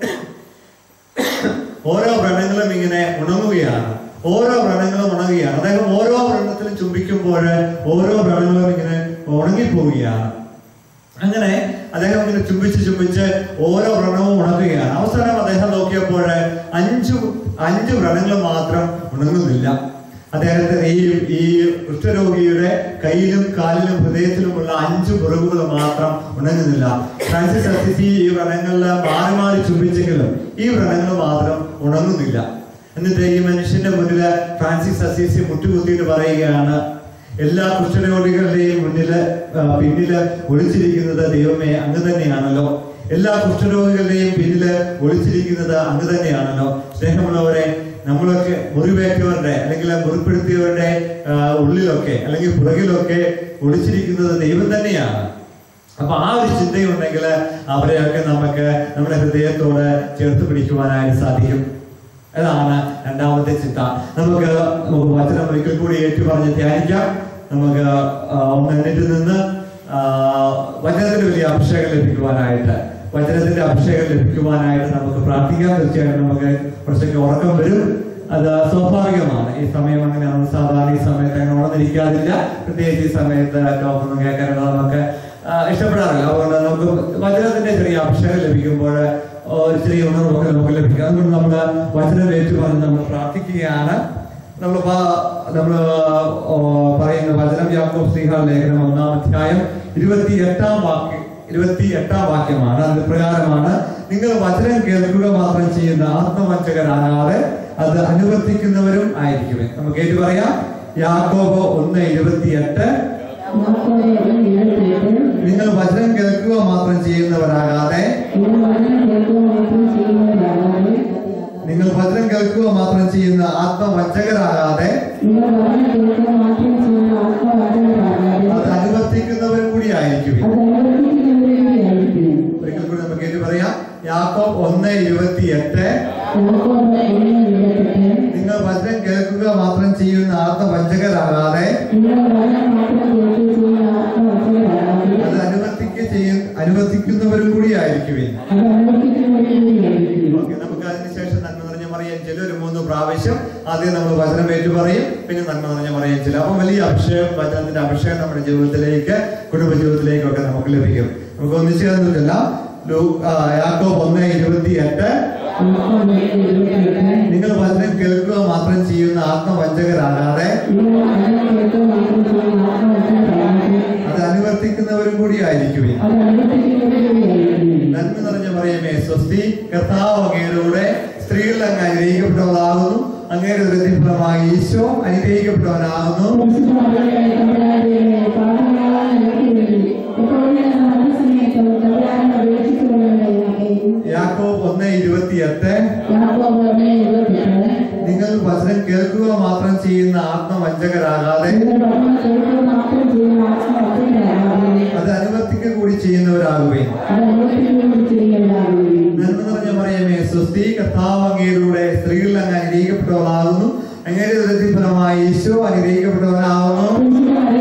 ഓരോ വ്രണങ്ങളും ഇങ്ങനെ ഉണങ്ങുകയാണ് ഓരോ വ്രണങ്ങളും ഉണങ്ങുകയാണ് അദ്ദേഹം ഓരോ വ്രണത്തിലും ചുംബിക്കുമ്പോൾ ഓരോ വ്രണങ്ങളും ഇങ്ങനെ ഉണങ്ങിപ്പോവുകയാണ് അങ്ങനെ അദ്ദേഹം ഇങ്ങനെ ചുംബിച്ച് ചുംബിച്ച് ഓരോ വ്രണവും ഉണക്കുകയാണ് അവസാനം അദ്ദേഹം നോക്കിയപ്പോൾ അഞ്ചു അഞ്ച് വ്രണങ്ങൾ മാത്രം ഉണങ്ങുന്നില്ല അദ്ദേഹത്തിന് ഈ ഈ കുഷ്ഠരോഗിയുടെ കയ്യിലും കാലിലും ഹൃദയത്തിലുമുള്ള അഞ്ച് മുറിവുകൾ മാത്രം ഉണങ്ങുന്നില്ല ഫ്രാൻസിസ് അസിസി ഈ വ്രണങ്ങളിൽ മാറി മാറി ചുംബിച്ചെങ്കിലും ഈ വ്രണങ്ങൾ മാത്രം ഉണങ്ങുന്നില്ല എന്നിട്ട് ഈ മനുഷ്യന്റെ മുന്നിൽ ഫ്രാൻസിസ് അസീസി മുട്ടുകുത്തിയിട്ട് പറയുകയാണ് എല്ലാ കുഷ്ഠരോഗികളുടെയും മുന്നില് ആ, പിന്നില് ഒളിച്ചിരിക്കുന്നത് ദൈവമേ അങ്ങ് തന്നെയാണല്ലോ എല്ലാ കുഷ്ഠരോഗികളുടെയും പിന്നില് ഒളിച്ചിരിക്കുന്നത് അങ്ങ് തന്നെയാണല്ലോ സ്നേഹമുള്ളവരെ നമ്മളൊക്കെ മുറിവേറ്റവരുടെ അല്ലെങ്കിൽ മുറിപ്പെടുത്തിയവരുടെ ആ, ഉള്ളിലൊക്കെ അല്ലെങ്കിൽ പുറകിലൊക്കെ ഒളിച്ചിരിക്കുന്നത് ദൈവം തന്നെയാണ് അപ്പൊ ആ ഒരു ചിന്തയുണ്ടെങ്കിൽ അവരെയൊക്കെ നമുക്ക് നമ്മുടെ ഹൃദയത്തോട് ചേർത്ത് പിടിക്കുവാനായിട്ട് സാധിക്കും അതാണ് രണ്ടാമത്തെ ചിന്ത നമുക്ക് നമുക്ക് വചനം ഒരിക്കൽ കൂടി ഏറ്റു പറഞ്ഞ് ധ്യാനിക്കാം നമുക്ക് ആ, ഒന്ന് എണ്ണിട്ട് നിന്ന് ആ, വചനത്തിന് വലിയ അഭിഷേകം ലഭിക്കുവാനായിട്ട് വചനത്തിന്റെ അഭിഷേകം ലഭിക്കുവാനായിട്ട് നമുക്ക് പ്രാർത്ഥിക്കാം തീർച്ചയായിട്ടും നമുക്ക് കുറച്ചൊക്കെ ഉറക്കം വരും അത് സ്വാഭാവികമാണ് ഈ സമയം അങ്ങനെ നമ്മൾ സാധാരണ ഈ സമയത്ത് അങ്ങനെ ഉണർന്നിരിക്കാതില്ല പ്രത്യേകിച്ച് ഈ സമയത്ത് ടോക്കൊന്നും കേൾക്കാനുള്ള നമുക്ക് ആ, ഇഷ്ടപ്പെടാറില്ല അതുകൊണ്ട് നമുക്ക് വചനത്തിന്റെ ചെറിയ അഭിഷേകം ലഭിക്കുമ്പോൾ ഒരു ചെറിയ ഉണർവൊക്കെ നമുക്ക് ലഭിക്കും അതുകൊണ്ട് നമ്മൾ വചനം ഏറ്റു പറഞ്ഞ് നമ്മൾ പ്രാർത്ഥിക്കുകയാണ് നമ്മൾ നമ്മൾ പറയുന്ന വചനം യാക്കോബ് ശ്രീഹാർ ലേഖനം ഒന്നാം അധ്യായം ഇരുപത്തി എട്ടാം വാക്യം ഇരുപത്തി എട്ടാം വാക്യമാണ് അതിന്റെ പ്രകാരമാണ് നിങ്ങൾ വചനം കേൾക്കുക മാത്രം ചെയ്യുന്ന ആത്മവഞ്ചകരാകാതെ അത് അനുവർത്തിക്കുന്നവരും ആയിരിക്കുമേ നമുക്ക് ഏറ്റു പറയാം യാക്കോബ് ഒന്ന് ഇരുപത്തിയെട്ട് നിങ്ങൾ വചനം കേൾക്കുക മാത്രം ചെയ്യുന്നവരാകാതെ നിങ്ങൾ വചനം കേൾക്കുക മാത്രം ചെയ്യുന്ന ആത്മവഞ്ചകരാകാതെ അത് അനുവർത്തിക്കുന്നവർ കൂടി ആയിരിക്കും ഒരിക്കൽ കൂടി നമുക്ക് ഏറ്റു പറയാം യാക്കോബ് ഒന്ന് ഇരുപത്തിയെട്ട് നിങ്ങൾ വചനം കേൾക്കുക മാത്രം ചെയ്യുന്ന ആത്മവഞ്ചകരാകാതെ അത് അനുവർത്തിക്ക ചെയ്യ അനുവർത്തിക്കുന്നവരും കൂടി ആയിരിക്കുവിൻ ഓക്കെ നമുക്ക് അതിനുശേഷം നന്മ നിറഞ്ഞ മറിയാൻ ചില ഒരു മൂന്ന് പ്രാവശ്യം ആദ്യം നമ്മൾ വചനം ഏറ്റു പറയും പിന്നെ നന്മ നിറഞ്ഞ മറിയാൻ ചില അപ്പൊ വലിയ അഭിഷേകം വചനത്തിന്റെ അഭിഷേകം നമ്മുടെ ജീവിതത്തിലേക്ക് കുടുംബ ജീവിതത്തിലേക്കൊക്കെ നമുക്ക് ലഭിക്കും നമുക്ക് ഒന്നിച്ചു ചേർന്നിട്ടില്ലാം യാക്കോബ് ഒന്ന് ഇരുപത്തി എട്ട് നിങ്ങൾ വചനം കേൾക്കുക മാത്രം ചെയ്യുന്ന ആത്മവഞ്ചകരാകാതെ അത് അനുവർത്തിക്കുന്നവരും കൂടി ആയിരിക്കുവിൻ നന്മ നിറഞ്ഞ പറയുമേ സ്വസ്തി കർത്താവ് അങ്ങയിലൂടെ സ്ത്രീകൾ അങ്ങ് അനുഗ്രഹിക്കപ്പെട്ടവളാകുന്നു അങ്ങയുടെ ദുരതിഫലമായി ഈശോ അനുഗ്രഹിക്കപ്പെട്ടവനാകുന്നു യാക്കോബ് ഒന്ന് ഇരുപത്തിയെട്ട് നിങ്ങൾ വചനം കേൾക്കുക മാത്രം ചെയ്യുന്ന ആത്മവഞ്ചകരാകാതെ അത് അനുവർത്തിക്കുക കൂടി ചെയ്യുന്നവരാകുവേ നന്മ നിറഞ്ഞ പറയുമേ സ്വസ്തി കർത്താവ് അങ്ങയിലൂടെ സ്ത്രീകൾ അങ്ങ് അനുഗ്രഹിക്കപ്പെട്ടവളാകുന്നു അങ്ങയുടെ ദുരതിഫലമായി ഈശോ അനുഗ്രഹിക്കപ്പെട്ടവനാകുന്നു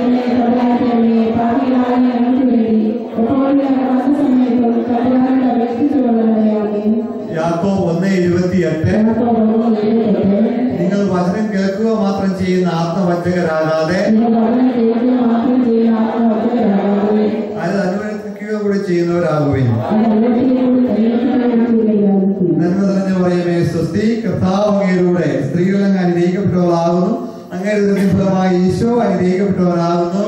യാക്കോബ് ഒന്ന് ഇരുപത്തിയെട്ട് നിങ്ങൾ വചനം കേൾക്കുക മാത്രം ചെയ്യുന്ന ആത്മവഞ്ചകരാകാതെ അത് അനുവർത്തിക്കുക കൂടി ചെയ്യുന്നവരാകുവേ നന്മ നിറഞ്ഞ പറയുമേ സ്വസ്തി കർത്താവ് അങ്ങയിലൂടെ സ്ത്രീകൾ അങ്ങ് അനുഗ്രഹിക്കപ്പെട്ടവളാകുന്നു അങ്ങയുടെ ദുരതിഫലമായി ഈശോ അനുഗ്രഹിക്കപ്പെട്ടവനാകുന്നു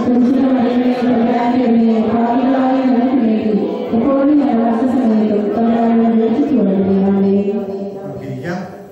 നമുക്കിരിക്കാം